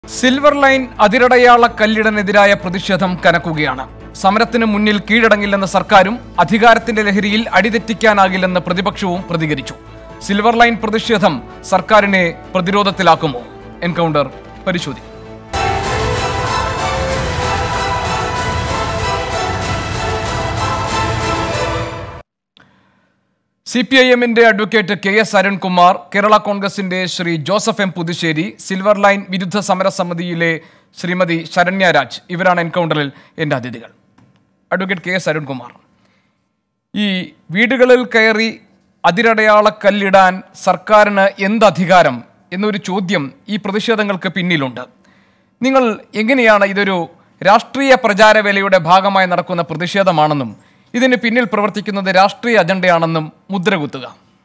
Silver line അതിരടയാള കല്ലിടനെതിരായ പ്രതിഷേധം കനക്കുകയാണ് സമരത്തിന് മുന്നിൽ കീഴടങ്ങില്ലെന്ന സർക്കാരും അധികാരത്തിന്റെ ലഹരിയിൽ അടിതെറ്റിക്കാനാകില്ലെന്ന് പ്രതിപക്ഷവും പ്രതികരിച്ചു സിൽവർ ലൈൻ പ്രതിഷേധം സർക്കാരിനെ പ്രതിരോധത്തിലാക്കുമോ എൻകൗണ്ടർ പരിശോധിക്കും സി പി ഐ എമ്മിന്റെ advocate K S Arunkumar Kerala കോൺഗ്രസിന്റെ Shri Joseph M Puthussery silver line വിരുദ്ധ സമരസമിതിയിലെ ശ്രീമതി ശരണ്യ രാജ് ഇവരാണ് എൻകൗണ്ടറിൽ എൻ്റെ അതിഥികൾ അഡ്വക്കേറ്റ് കെ എസ് അരുൺകുമാർ ഈ വീടുകളിൽ കയറി അതിരടയാള കല്ലിടാൻ സർക്കാരിന് എന്ത് അധികാരം എന്നൊരു ചോദ്യം ഈ പ്രതിഷേധങ്ങൾക്ക് പിന്നിലുണ്ട് നിങ്ങൾ എങ്ങനെയാണ് ഇതൊരു രാഷ്ട്രീയ പ്രചാരവേലയുടെ ഭാഗമായി നടക്കുന്ന പ്രതിഷേധമാണെന്നും ഇതിന് പിന്നിൽ പ്രവർത്തിക്കുന്നത് രാഷ്ട്രീയ അജണ്ടയാണെന്നും മുദ്രകുത്തുക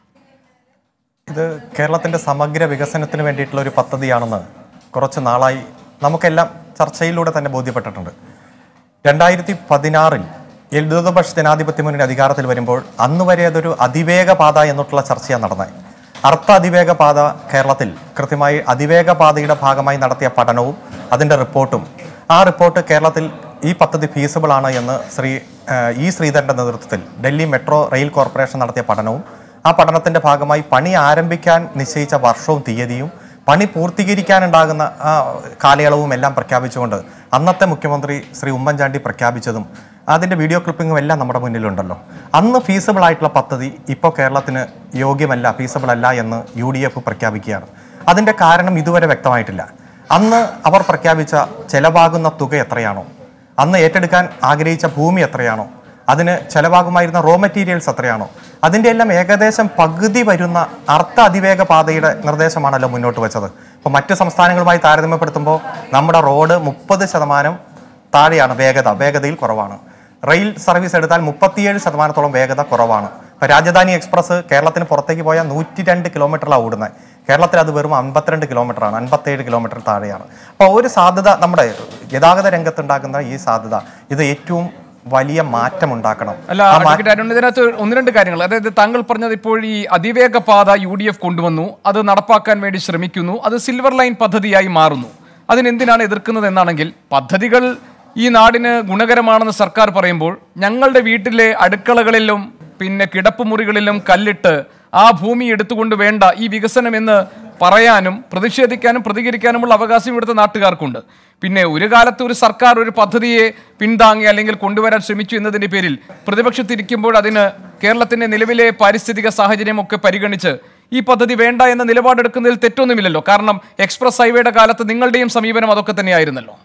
ഇത് കേരളത്തിൻ്റെ സമഗ്ര വികസനത്തിന് വേണ്ടിയിട്ടുള്ള ഒരു പദ്ധതിയാണെന്ന് കുറച്ച് നാളായി നമുക്കെല്ലാം ചർച്ചയിലൂടെ തന്നെ ബോധ്യപ്പെട്ടിട്ടുണ്ട് രണ്ടായിരത്തി പതിനാറിൽ ഇടതുപക്ഷ ജനാധിപത്യ മുന്നണി അധികാരത്തിൽ വരുമ്പോൾ അന്ന് വരെ അതൊരു അതിവേഗ പാത എന്നിട്ടുള്ള ചർച്ചയാണ് നടന്നത് അർത്ഥ അതിവേഗ പാത കേരളത്തിൽ കൃത്യമായി അതിവേഗ പാതയുടെ ഭാഗമായി നടത്തിയ പഠനവും അതിൻ്റെ റിപ്പോർട്ടും ആ റിപ്പോർട്ട് കേരളത്തിൽ ഈ പദ്ധതി ഫീസിബിൾ ആണ് എന്ന് ശ്രീ ഏഹ്, ഇ ശ്രീധരന്റെ നേതൃത്വത്തിൽ ഡൽഹി മെട്രോ റെയിൽ കോർപ്പറേഷൻ നടത്തിയ പഠനവും ആ പഠനത്തിന്റെ ഭാഗമായി പണി ആരംഭിക്കാൻ നിശ്ചയിച്ച വർഷവും തീയതിയും പണി പൂർത്തീകരിക്കാനുണ്ടാകുന്ന ആ കാലയളവും എല്ലാം പ്രഖ്യാപിച്ചുകൊണ്ട് അന്നത്തെ മുഖ്യമന്ത്രി ശ്രീ ഉമ്മൻചാണ്ടി പ്രഖ്യാപിച്ചതും അതിന്റെ വീഡിയോ ക്ലിപ്പിങ്ങും എല്ലാം നമ്മുടെ മുന്നിലുണ്ടല്ലോ അന്ന് ഫീസിബിൾ ആയിട്ടുള്ള പദ്ധതി ഇപ്പോൾ കേരളത്തിന് യോഗ്യമല്ല ഫീസിബിൾ അല്ല എന്ന് യു ഡി എഫ് പ്രഖ്യാപിക്കുകയാണ് അതിന്റെ കാരണം ഇതുവരെ വ്യക്തമായിട്ടില്ല അന്ന് അവർ പ്രഖ്യാപിച്ച ചെലവാകുന്ന തുക എത്രയാണോ അന്ന് ഏറ്റെടുക്കാൻ ആഗ്രഹിച്ച ഭൂമി എത്രയാണോ അതിന് ചെലവാകുമായിരുന്ന റോ മെറ്റീരിയൽസ് എത്രയാണോ അതിൻ്റെ എല്ലാം ഏകദേശം പകുതി വരുന്ന അർത്ഥ അതിവേഗ പാതയുടെ നിർദ്ദേശമാണല്ലോ മുന്നോട്ട് വെച്ചത് ഇപ്പോൾ മറ്റ് സംസ്ഥാനങ്ങളുമായി താരതമ്യപ്പെടുത്തുമ്പോൾ നമ്മുടെ റോഡ് മുപ്പത് ശതമാനം താഴെയാണ് വേഗത വേഗതയിൽ കുറവാണ് റെയിൽ സർവീസ് എടുത്താൽ മുപ്പത്തിയേഴ് ശതമാനത്തോളം വേഗത കുറവാണ് ഇപ്പോൾ രാജധാനി എക്സ്പ്രസ് കേരളത്തിന് പുറത്തേക്ക് പോയാൽ നൂറ്റി രണ്ട് കിലോമീറ്ററിലാണ് ഓടുന്നത് കേരളത്തിൽ അത് വെറും അൻപത്തിരണ്ട് കിലോമീറ്ററാണ് അൻപത്തേഴ് കിലോമീറ്റർ താഴെയാണ് അപ്പോൾ ഒരു സാധ്യത നമ്മുടെ ഗതാഗത രംഗത്തുണ്ടാക്കുന്ന ഈ സാധ്യത ഇത് ഏറ്റവും വലിയ മാറ്റം ഉണ്ടാക്കണം അല്ല ആ മാ- അഡ്വക്കേറ്റ് അരുൺ ഇതിനകത്ത് ഒന്ന് രണ്ട് കാര്യങ്ങൾ അതായത് താങ്കൾ പറഞ്ഞത് ഇപ്പോൾ ഈ അതിവേഗ പാത യു ഡി എഫ് കൊണ്ടുവന്നു അത് നടപ്പാക്കാൻ വേണ്ടി ശ്രമിക്കുന്നു അത് സിൽവർ ലൈൻ പദ്ധതിയായി മാറുന്നു അതിനെന്തിനാണ് എതിർക്കുന്നത് എന്നാണെങ്കിൽ പദ്ധതികൾ ഈ നാടിന് ഗുണകരമാണെന്ന് സർക്കാർ പറയുമ്പോൾ ഞങ്ങളുടെ വീട്ടിലെ അടുക്കളകളിലും പിന്നെ കിടപ്പുമുറികളിലും കല്ലിട്ട് ആ ഭൂമി എടുത്തുകൊണ്ട് വേണ്ട ഈ വികസനം എന്ന് പറയാനും പ്രതിഷേധിക്കാനും പ്രതികരിക്കാനുമുള്ള അവകാശം ഇവിടുത്തെ നാട്ടുകാർക്കുണ്ട് പിന്നെ ഒരു കാലത്ത് ഒരു സർക്കാർ ഒരു പദ്ധതിയെ പിന്താങ്ങി അല്ലെങ്കിൽ കൊണ്ടുവരാൻ ശ്രമിച്ചു എന്നതിന്റെ പേരിൽ പ്രതിപക്ഷത്തിരിക്കുമ്പോൾ അതിന് കേരളത്തിന്റെ നിലവിലെ പാരിസ്ഥിതിക സാഹചര്യമൊക്കെ പരിഗണിച്ച് ഈ പദ്ധതി വേണ്ട എന്ന നിലപാടെടുക്കുന്നതിൽ തെറ്റൊന്നുമില്ലല്ലോ കാരണം എക്സ്പ്രസ് ഹൈവേയുടെ കാലത്ത് നിങ്ങളുടെയും സമീപനം അതൊക്കെ തന്നെയായിരുന്നല്ലോ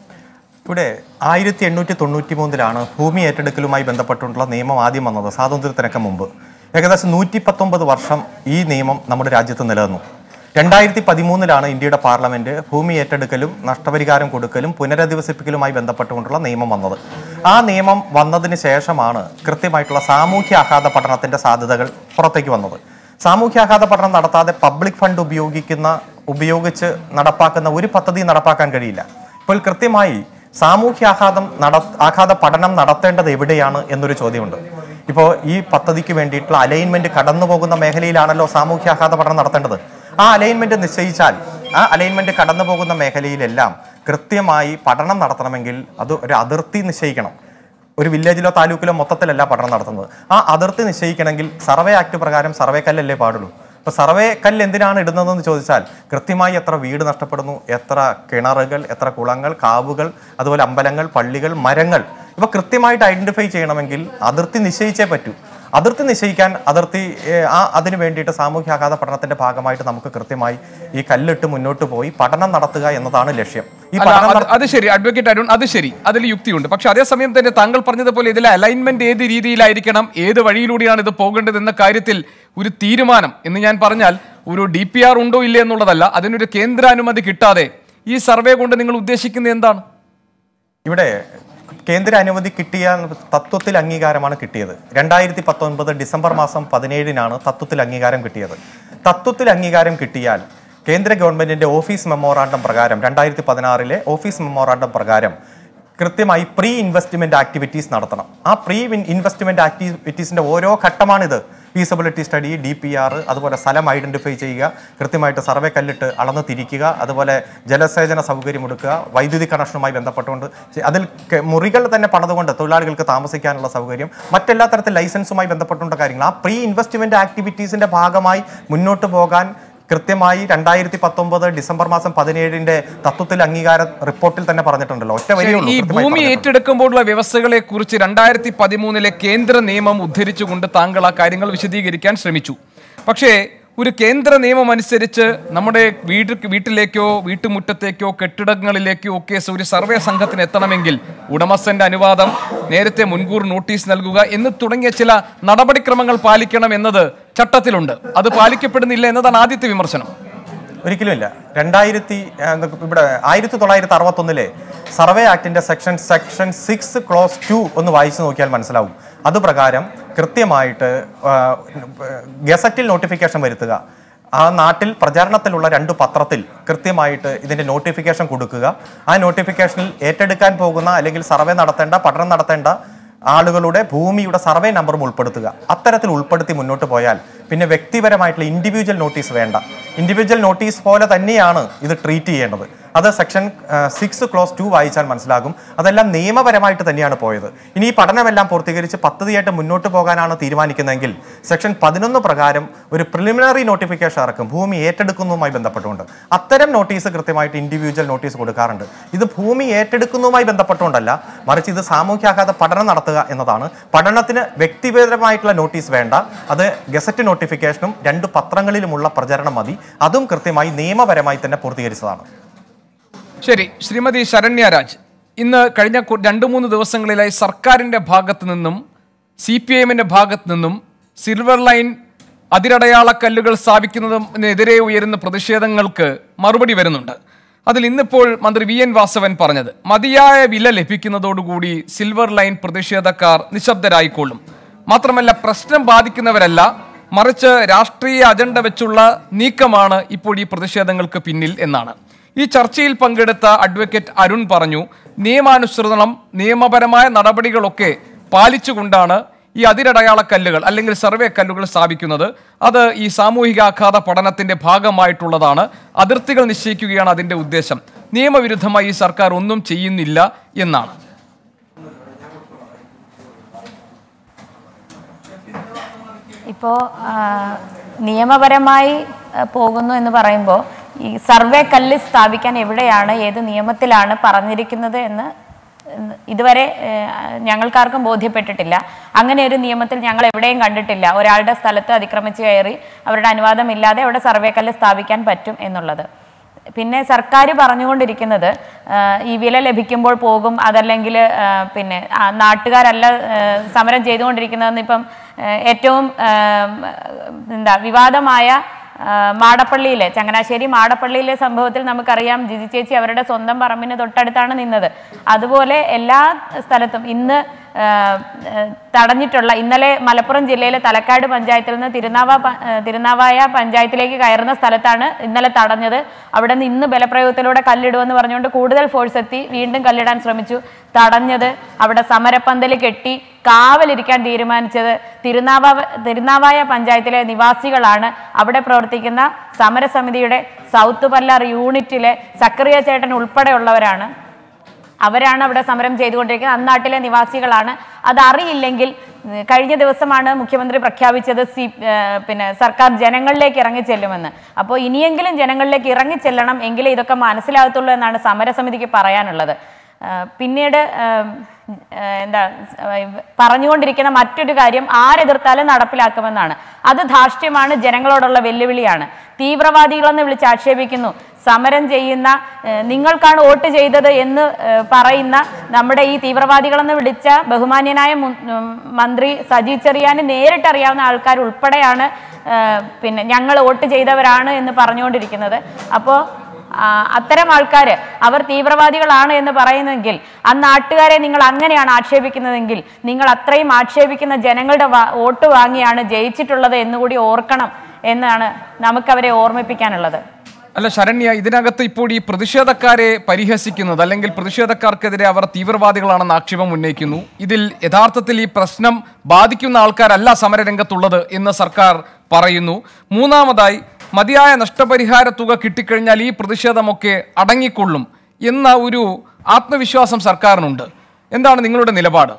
ഇവിടെ ആയിരത്തി എണ്ണൂറ്റി തൊണ്ണൂറ്റി മൂന്നിലാണ് ഭൂമി ഏറ്റെടുക്കലുമായി ബന്ധപ്പെട്ടുള്ള നിയമം ആദ്യം വന്നത് സ്വാതന്ത്ര്യത്തിനൊക്കെ മുമ്പ് ഏകദേശം നൂറ്റി പത്തൊമ്പത് വർഷം ഈ നിയമം നമ്മുടെ രാജ്യത്ത് നിലനിന്നു രണ്ടായിരത്തി പതിമൂന്നിലാണ് ഇന്ത്യയുടെ പാർലമെന്റ് ഭൂമി ഏറ്റെടുക്കലും നഷ്ടപരിഹാരം കൊടുക്കലും പുനരധിവസിപ്പിക്കലുമായി ബന്ധപ്പെട്ടുകൊണ്ടുള്ള നിയമം വന്നത് ആ നിയമം വന്നതിന് ശേഷമാണ് കൃത്യമായിട്ടുള്ള സാമൂഹ്യ ആഘാത പഠനത്തിന്റെ സാധ്യതകൾ പുറത്തേക്ക് വന്നത് സാമൂഹ്യാഘാത പഠനം നടത്താതെ പബ്ലിക് ഫണ്ട് ഉപയോഗിക്കുന്ന ഉപയോഗിച്ച് നടപ്പാക്കുന്ന ഒരു പദ്ധതി നടപ്പാക്കാൻ കഴിയില്ല ഇപ്പോൾ കൃത്യമായി സാമൂഹ്യാഘാതം നട ആഘാത പഠനം നടത്തേണ്ടത് എവിടെയാണ് എന്നൊരു ചോദ്യമുണ്ട് ഇപ്പോൾ ഈ പദ്ധതിക്ക് വേണ്ടിയിട്ടുള്ള അലൈൻമെന്റ് കടന്നു പോകുന്ന മേഖലയിലാണല്ലോ സാമൂഹ്യാഘാത പഠനം നടത്തേണ്ടത് ആ അലൈൻമെന്റ് നിശ്ചയിച്ചാൽ ആ അലൈൻമെന്റ് കടന്നു പോകുന്ന മേഖലയിലെല്ലാം കൃത്യമായി പഠനം നടത്തണമെങ്കിൽ അത് ഒരു അതിർത്തി നിശ്ചയിക്കണം ഒരു വില്ലേജിലോ താലൂക്കിലോ മൊത്തത്തിലല്ല പഠനം നടത്തുന്നത് ആ അതിർത്തി നിശ്ചയിക്കണമെങ്കിൽ സർവേ ആക്ട് പ്രകാരം സർവേ കല്ലല്ലേ പാടുള്ളൂ അപ്പോൾ സർവേ കല്ല് എന്തിനാണ് ഇടുന്നതെന്ന് ചോദിച്ചാൽ കൃത്യമായി എത്ര വീട് നഷ്ടപ്പെടുന്നു എത്ര കിണറുകൾ എത്ര കുളങ്ങൾ കാവുകൾ അതുപോലെ അമ്പലങ്ങൾ പള്ളികൾ മരങ്ങൾ ഇവ കൃത്യമായിട്ട് ഐഡന്റിഫൈ ചെയ്യണമെങ്കിൽ അതിർത്തി നിശ്ചയിച്ചേ പറ്റൂ അതിർത്തി നിശ്ചയിക്കാൻ അതിർത്തി ഏഹ്, ആ അതിന് വേണ്ടിയിട്ട് സാമൂഹ്യാഘാത പഠനത്തിന്റെ ഭാഗമായിട്ട് നമുക്ക് കൃത്യമായി ഈ കല്ലിട്ട് മുന്നോട്ട് പോയി പഠനം നടത്തുക എന്നതാണ് ലക്ഷ്യം ഈ അല്ല, പഠനം അത് അത് ശരി അഡ്വക്കേറ്റ് അരുൺ അത് ശരി അതിൽ യുക്തിയുണ്ട് പക്ഷെ അതേസമയം തന്നെ താങ്കൾ പറഞ്ഞതുപോലെ ഇതിലെ അലൈൻമെന്റ് ഏത് രീതിയിലായിരിക്കണം ഏത് വഴിയിലൂടെയാണ് ഇത് പോകേണ്ടത് എന്ന കാര്യത്തിൽ ഒരു തീരുമാനം എന്ന് ഞാൻ പറഞ്ഞാൽ ഒരു ഡി പി ആർ ഉണ്ടോ ഇല്ലേ എന്നുള്ളതല്ല അതിനൊരു കേന്ദ്രാനുമതി കിട്ടാതെ ഈ സർവേ കൊണ്ട് നിങ്ങൾ ഉദ്ദേശിക്കുന്നത് എന്താണ് ഇവിടെ കേന്ദ്ര അനുമതി കിട്ടിയ തത്വത്തിൽ അംഗീകാരമാണ് കിട്ടിയത് രണ്ടായിരത്തി പത്തൊൻപത് ഡിസംബർ മാസം പതിനേഴിനാണ് തത്വത്തിൽ അംഗീകാരം കിട്ടിയത് തത്വത്തിൽ അംഗീകാരം കിട്ടിയാൽ കേന്ദ്ര ഗവൺമെന്റിന്റെ ഓഫീസ് മെമ്മോറാണ്ടം പ്രകാരം രണ്ടായിരത്തി പതിനാറിലെ ഓഫീസ് മെമ്മോറാണ്ടം പ്രകാരം കൃത്യമായി പ്രീ ഇൻവെസ്റ്റ്മെന്റ് ആക്ടിവിറ്റീസ് നടത്തണം ആ പ്രീ ഇൻവെസ്റ്റ്മെന്റ് ആക്ടിവിറ്റീസിന്റെ ഓരോ ഘട്ടമാണിത് feasibility study D P R അതുപോലെ സ്ഥലം ഐഡന്റിഫൈ ചെയ്യുക കൃത്യമായിട്ട് സർവേ കല്ലിട്ട് അളന്ന് തിരിക്കുക അതുപോലെ ജലസേചന സൗകര്യം കൊടുക്കുക വൈദ്യുതി കണക്ഷനുമായി ബന്ധപ്പെട്ടുകൊണ്ട് ചെ- അതിൽ ക- മുറികൾ തന്നെ പണിതുകൊണ്ട് തൊഴിലാളികൾക്ക് താമസിക്കാനുള്ള സൗകര്യം മറ്റെല്ലാ തരത്തിൽ ലൈസൻസുമായി ബന്ധപ്പെട്ടുള്ള കാര്യങ്ങൾ ആ പ്രീ ഇൻവെസ്റ്റ്മെന്റ് ആക്ടിവിറ്റീസിന്റെ ഭാഗമായി മുന്നോട്ട് പോകാൻ കൃത്യമായി രണ്ടായിരത്തി പത്തൊമ്പത് ഡിസംബർ മാസം പതിനേഴിന്റെ തത്വത്തിൽ അംഗീകാര റിപ്പോർട്ടിൽ തന്നെ പറഞ്ഞിട്ടുണ്ടല്ലോ ഒറ്റ വരിയുള്ളൂ ഈ കൃത്യമായി ഭൂമി പറഞ്ഞിട്ടുണ്ട്. ഏറ്റെടുക്കുമ്പോഴുള്ള വ്യവസ്ഥകളെ കുറിച്ച് രണ്ടായിരത്തി പതിമൂന്നിലെ കേന്ദ്ര നിയമം ഉദ്ധരിച്ചുകൊണ്ട് താങ്കൾ ആ കാര്യങ്ങൾ വിശദീകരിക്കാൻ ശ്രമിച്ചു പക്ഷേ ഒരു കേന്ദ്ര നിയമം അനുസരിച്ച് നമ്മുടെ വീട് വീട്ടിലേക്കോ വീട്ടുമുറ്റത്തേക്കോ കെട്ടിടങ്ങളിലേക്കോ ഒക്കെ ഒരു സർവേ സംഘത്തിന് എത്തണമെങ്കിൽ ഉടമസ്ഥന്റെ അനുവാദം നേരത്തെ മുൻകൂർ നോട്ടീസ് നൽകുക എന്ന് തുടങ്ങിയ ചില നടപടിക്രമങ്ങൾ പാലിക്കണം എന്നത് ചട്ടത്തിലുണ്ട് അത് പാലിക്കപ്പെടുന്നില്ല എന്നതാണ് ആദ്യത്തെ വിമർശനം ഒരിക്കലുമില്ല രണ്ടായിരത്തി ആ, ഇവിടെ ആയിരത്തി തൊള്ളായിരത്തി അറുപത്തൊന്നിലെ സർവേ ആക്ടിന്റെ section section six clause two ഒന്ന് വായിച്ചു നോക്കിയാൽ മനസ്സിലാവും അതുപ്രകാരം കൃത്യമായിട്ട് ആ, ഗസറ്റിൽ നോട്ടിഫിക്കേഷൻ വരുത്തുക ആ നാട്ടിൽ പ്രചാരണത്തിലുള്ള രണ്ട് പത്രത്തിൽ കൃത്യമായിട്ട് ഇതിന്റെ നോട്ടിഫിക്കേഷൻ കൊടുക്കുക ആ നോട്ടിഫിക്കേഷനിൽ ഏറ്റെടുക്കാൻ പോകുന്ന അല്ലെങ്കിൽ സർവേ നടത്തേണ്ട പഠനം നടത്തേണ്ട ആളുകളുടെ ഭൂമിയുടെ സർവേ നമ്പറും ഉൾപ്പെടുത്തുക അത്തരത്തിൽ ഉൾപ്പെടുത്തി മുന്നോട്ട് പോയാൽ പിന്നെ വ്യക്തിപരമായിട്ടുള്ള ഇൻഡിവിജ്വൽ നോട്ടീസ് വേണ്ട ഇൻഡിവിജ്വൽ നോട്ടീസ് പോലെ തന്നെയാണ് ഇത് ട്രീറ്റ് ചെയ്യേണ്ടത് അത് സെക്ഷൻ സിക്സ് ക്ലോസ് ടു വായിച്ചാൽ മനസ്സിലാകും അതെല്ലാം നിയമപരമായിട്ട് തന്നെയാണ് പോയത് ഇനി ഈ പഠനമെല്ലാം പൂർത്തീകരിച്ച് പദ്ധതിയായിട്ട് മുന്നോട്ട് പോകാനാണ് തീരുമാനിക്കുന്നതെങ്കിൽ സെക്ഷൻ പതിനൊന്ന് പ്രകാരം ഒരു പ്രിലിമിനറി നോട്ടിഫിക്കേഷൻ ഇറക്കും ഭൂമി ഏറ്റെടുക്കുന്നതുമായി ബന്ധപ്പെട്ടുകൊണ്ട് അത്തരം നോട്ടീസ് കൃത്യമായിട്ട് ഇൻഡിവിജ്വൽ നോട്ടീസ് കൊടുക്കാറുണ്ട് ഇത് ഭൂമി ഏറ്റെടുക്കുന്നതുമായി ബന്ധപ്പെട്ടുകൊണ്ടല്ല മറിച്ച് ഇത് സാമൂഹ്യാഘാത പഠനം നടത്തുക എന്നതാണ് പഠനത്തിന് വ്യക്തിപരമായിട്ടുള്ള നോട്ടീസ് വേണ്ട അത് ഗസറ്റ് നോട്ടിഫിക്കേഷനും രണ്ട് പത്രങ്ങളിലുമുള്ള പ്രചരണം മതി അതും കൃത്യമായി നിയമപരമായി തന്നെ പൂർത്തീകരിച്ചതാണ് ശരി ശ്രീമതി ശരണ്യ രാജ് ഇന്ന് കഴിഞ്ഞ കു- രണ്ട് മൂന്ന് ദിവസങ്ങളിലായി സർക്കാരിന്റെ ഭാഗത്ത് നിന്നും സി പി ഐഎമ്മിന്റെ ഭാഗത്ത് നിന്നും സിൽവർ ലൈൻ അതിരടയാള കല്ലുകൾ സ്ഥാപിക്കുന്നതിനെതിരെ ഉയരുന്ന പ്രതിഷേധങ്ങൾക്ക് മറുപടി വരുന്നുണ്ട് അതിൽ ഇന്നിപ്പോൾ മന്ത്രി വി എൻ വാസവൻ പറഞ്ഞത് മതിയായ വില ലഭിക്കുന്നതോടുകൂടി സിൽവർ ലൈൻ പ്രതിഷേധക്കാർ നിശബ്ദരായിക്കൊള്ളും മാത്രമല്ല പ്രശ്നം ബാധിക്കുന്നവരല്ല മറിച്ച് രാഷ്ട്രീയ അജണ്ട വെച്ചുള്ള നീക്കമാണ് ഇപ്പോൾ ഈ പ്രതിഷേധങ്ങൾക്ക് പിന്നിൽ എന്നാണ് ഈ ചർച്ചയിൽ പങ്കെടുത്ത അഡ്വക്കേറ്റ് അരുൺ പറഞ്ഞു നിയമാനുസൃതം നിയമപരമായ നടപടികളൊക്കെ പാലിച്ചുകൊണ്ടാണ് ഈ അതിരടയാള കല്ലുകൾ അല്ലെങ്കിൽ സർവേ കല്ലുകൾ സ്ഥാപിക്കുന്നത് അത് ഈ സാമൂഹികാഘാത പഠനത്തിന്റെ ഭാഗമായിട്ടുള്ളതാണ് അതിർത്തികൾ നിശ്ചയിക്കുകയാണ് അതിന്റെ ഉദ്ദേശം നിയമവിരുദ്ധമായി ഈ സർക്കാർ ഒന്നും ചെയ്യുന്നില്ല എന്നാണ് ഇപ്പോൾ നിയമപരമായി ആ, പോകുന്നു എന്ന് പറയുമ്പോൾ ഈ സർവേ കല്ല് സ്ഥാപിക്കാൻ എവിടെയാണ് ഏത് നിയമത്തിലാണ് പറഞ്ഞിരിക്കുന്നത് എന്ന് എന്ന് ഇതുവരെ ആ, ഞങ്ങൾക്കാർക്കും ബോധ്യപ്പെട്ടിട്ടില്ല അങ്ങനെ ഒരു നിയമത്തിൽ ഞങ്ങൾ എവിടെയും കണ്ടിട്ടില്ല ഒരാളുടെ സ്ഥലത്ത് അതിക്രമിച്ച് കയറി അവരുടെ അനുവാദമില്ലാതെ അവിടെ സർവേ കല്ല് സ്ഥാപിക്കാൻ പറ്റും എന്നുള്ളത് പിന്നെ സർക്കാർ പറഞ്ഞുകൊണ്ടിരിക്കുന്നത് ആ, ഈ വില ലഭിക്കുമ്പോൾ പോകും അതല്ലെങ്കിൽ ആ, പിന്നെ ആ, നാട്ടുകാരല്ല ആ, സമരം ചെയ്തുകൊണ്ടിരിക്കുന്നതെന്ന് ഇപ്പം ആ, ഏറ്റവും ആ, എന്താ വിവാദമായ ആ, മാടപ്പള്ളിയിലെ ചങ്ങനാശ്ശേരി മാടപ്പള്ളിയിലെ സംഭവത്തിൽ നമുക്കറിയാം ജിജി ചേച്ചി അവരുടെ സ്വന്തം പറമ്പിന് തൊട്ടടുത്താണ് നിന്നത് അതുപോലെ എല്ലാ സ്ഥലത്തും ഇന്ന് ആ, ആ, തടഞ്ഞിട്ടുള്ള ഇന്നലെ മലപ്പുറം ജില്ലയിലെ തലക്കാട് പഞ്ചായത്തിൽ നിന്ന് തിരുനാവ പ- ആ, തിരുനാവായ പഞ്ചായത്തിലേക്ക് കയറുന്ന സ്ഥലത്താണ് ഇന്നലെ തടഞ്ഞത് അവിടെ നിന്ന് ഇന്ന് ബലപ്രയോഗത്തിലൂടെ കല്ലിടുമെന്ന് പറഞ്ഞുകൊണ്ട് കൂടുതൽ ഫോഴ്സ് എത്തി വീണ്ടും കല്ലിടാൻ ശ്രമിച്ചു തടഞ്ഞത് അവിടെ സമരപ്പന്തൽ കെട്ടി കാവലിരിക്കാൻ തീരുമാനിച്ചത് തിരുനാവ തിരുനാവായ പഞ്ചായത്തിലെ നിവാസികളാണ് അവിടെ പ്രവർത്തിക്കുന്ന സമരസമിതിയുടെ സൗത്ത് പല്ലാർ യൂണിറ്റിലെ സക്രിയ ചേട്ടൻ ഉൾപ്പെടെയുള്ളവരാണ് അവരാണ് അവിടെ സമരം ചെയ്തുകൊണ്ടിരിക്കുന്നത് അന്നാട്ടിലെ നിവാസികളാണ് അതറിയില്ലെങ്കിൽ ഉം, കഴിഞ്ഞ ദിവസമാണ് മുഖ്യമന്ത്രി പ്രഖ്യാപിച്ചത് സി ഏർ, പിന്നെ സർക്കാർ ജനങ്ങളിലേക്ക് ഇറങ്ങിച്ചെല്ലുമെന്ന് അപ്പോൾ ഇനിയെങ്കിലും ജനങ്ങളിലേക്ക് ഇറങ്ങിച്ചെല്ലണം എങ്കിലേ ഇതൊക്കെ മനസ്സിലാകത്തുള്ളൂ എന്നാണ് സമരസമിതിക്ക് പറയാനുള്ളത് ആ, പിന്നീട് ആം, ആ, എന്താ ആ, പറഞ്ഞുകൊണ്ടിരിക്കുന്ന മറ്റൊരു കാര്യം ആരെതിർത്താലും നടപ്പിലാക്കുമെന്നാണ് അത് ധാർഷ്ട്യമാണ് ജനങ്ങളോടുള്ള വെല്ലുവിളിയാണ് തീവ്രവാദികളെന്ന് വിളിച്ച് ആക്ഷേപിക്കുന്നു സമരം ചെയ്യുന്ന ഏഹ്, നിങ്ങൾക്കാണ് വോട്ട് ചെയ്തത് എന്ന് ഏഹ്, പറയുന്ന നമ്മുടെ ഈ തീവ്രവാദികളെന്ന് വിളിച്ച ബഹുമാന്യനായ മു- ഉം, മന്ത്രി സജി ചെറിയാന് നേരിട്ട് അറിയാവുന്ന ആൾക്കാർ ഉൾപ്പെടെയാണ് ഏഹ്, പിന്നെ ഞങ്ങൾ വോട്ട് ചെയ്തവരാണ് എന്ന് പറഞ്ഞുകൊണ്ടിരിക്കുന്നത് അപ്പോൾ അത്തരം ആൾക്കാർ അവർ തീവ്രവാദികളാണ് എന്ന് പറയുന്നെങ്കിൽ ആ നാട്ടുകാരെ നിങ്ങൾ അങ്ങനെയാണ് ആക്ഷേപിക്കുന്നതെങ്കിൽ നിങ്ങൾ അത്രയും ആക്ഷേപിക്കുന്ന ജനങ്ങളുടെ വാ- വോട്ട് വാങ്ങിയാണ് ജയിച്ചിട്ടുള്ളത് എന്നുകൂടി ഓർക്കണം എന്നാണ് നമുക്കവരെ ഓർമ്മിപ്പിക്കാനുള്ളത് അല്ല ശരണ്യ ഇതിനകത്ത് ഇപ്പോൾ ഈ പ്രതിഷേധക്കാരെ പരിഹസിക്കുന്നത് അല്ലെങ്കിൽ പ്രതിഷേധക്കാർക്കെതിരെ അവർ തീവ്രവാദികളാണെന്ന് ആക്ഷേപം ഉന്നയിക്കുന്നു ഇതിൽ യഥാർത്ഥത്തിൽ ഈ പ്രശ്നം ബാധിക്കുന്ന ആൾക്കാരല്ല സമരരംഗത്തുള്ളത് എന്ന് സർക്കാർ പറയുന്നു മൂന്നാമതായി മതിയായ നഷ്ടപരിഹാര തുക കിട്ടിക്കഴിഞ്ഞാൽ ഈ പ്രതിഷേധമൊക്കെ അടങ്ങിക്കൊള്ളും എന്ന ഒരു ആത്മവിശ്വാസം സർക്കാരിനുണ്ട് എന്താണ് നിങ്ങളുടെ നിലപാട്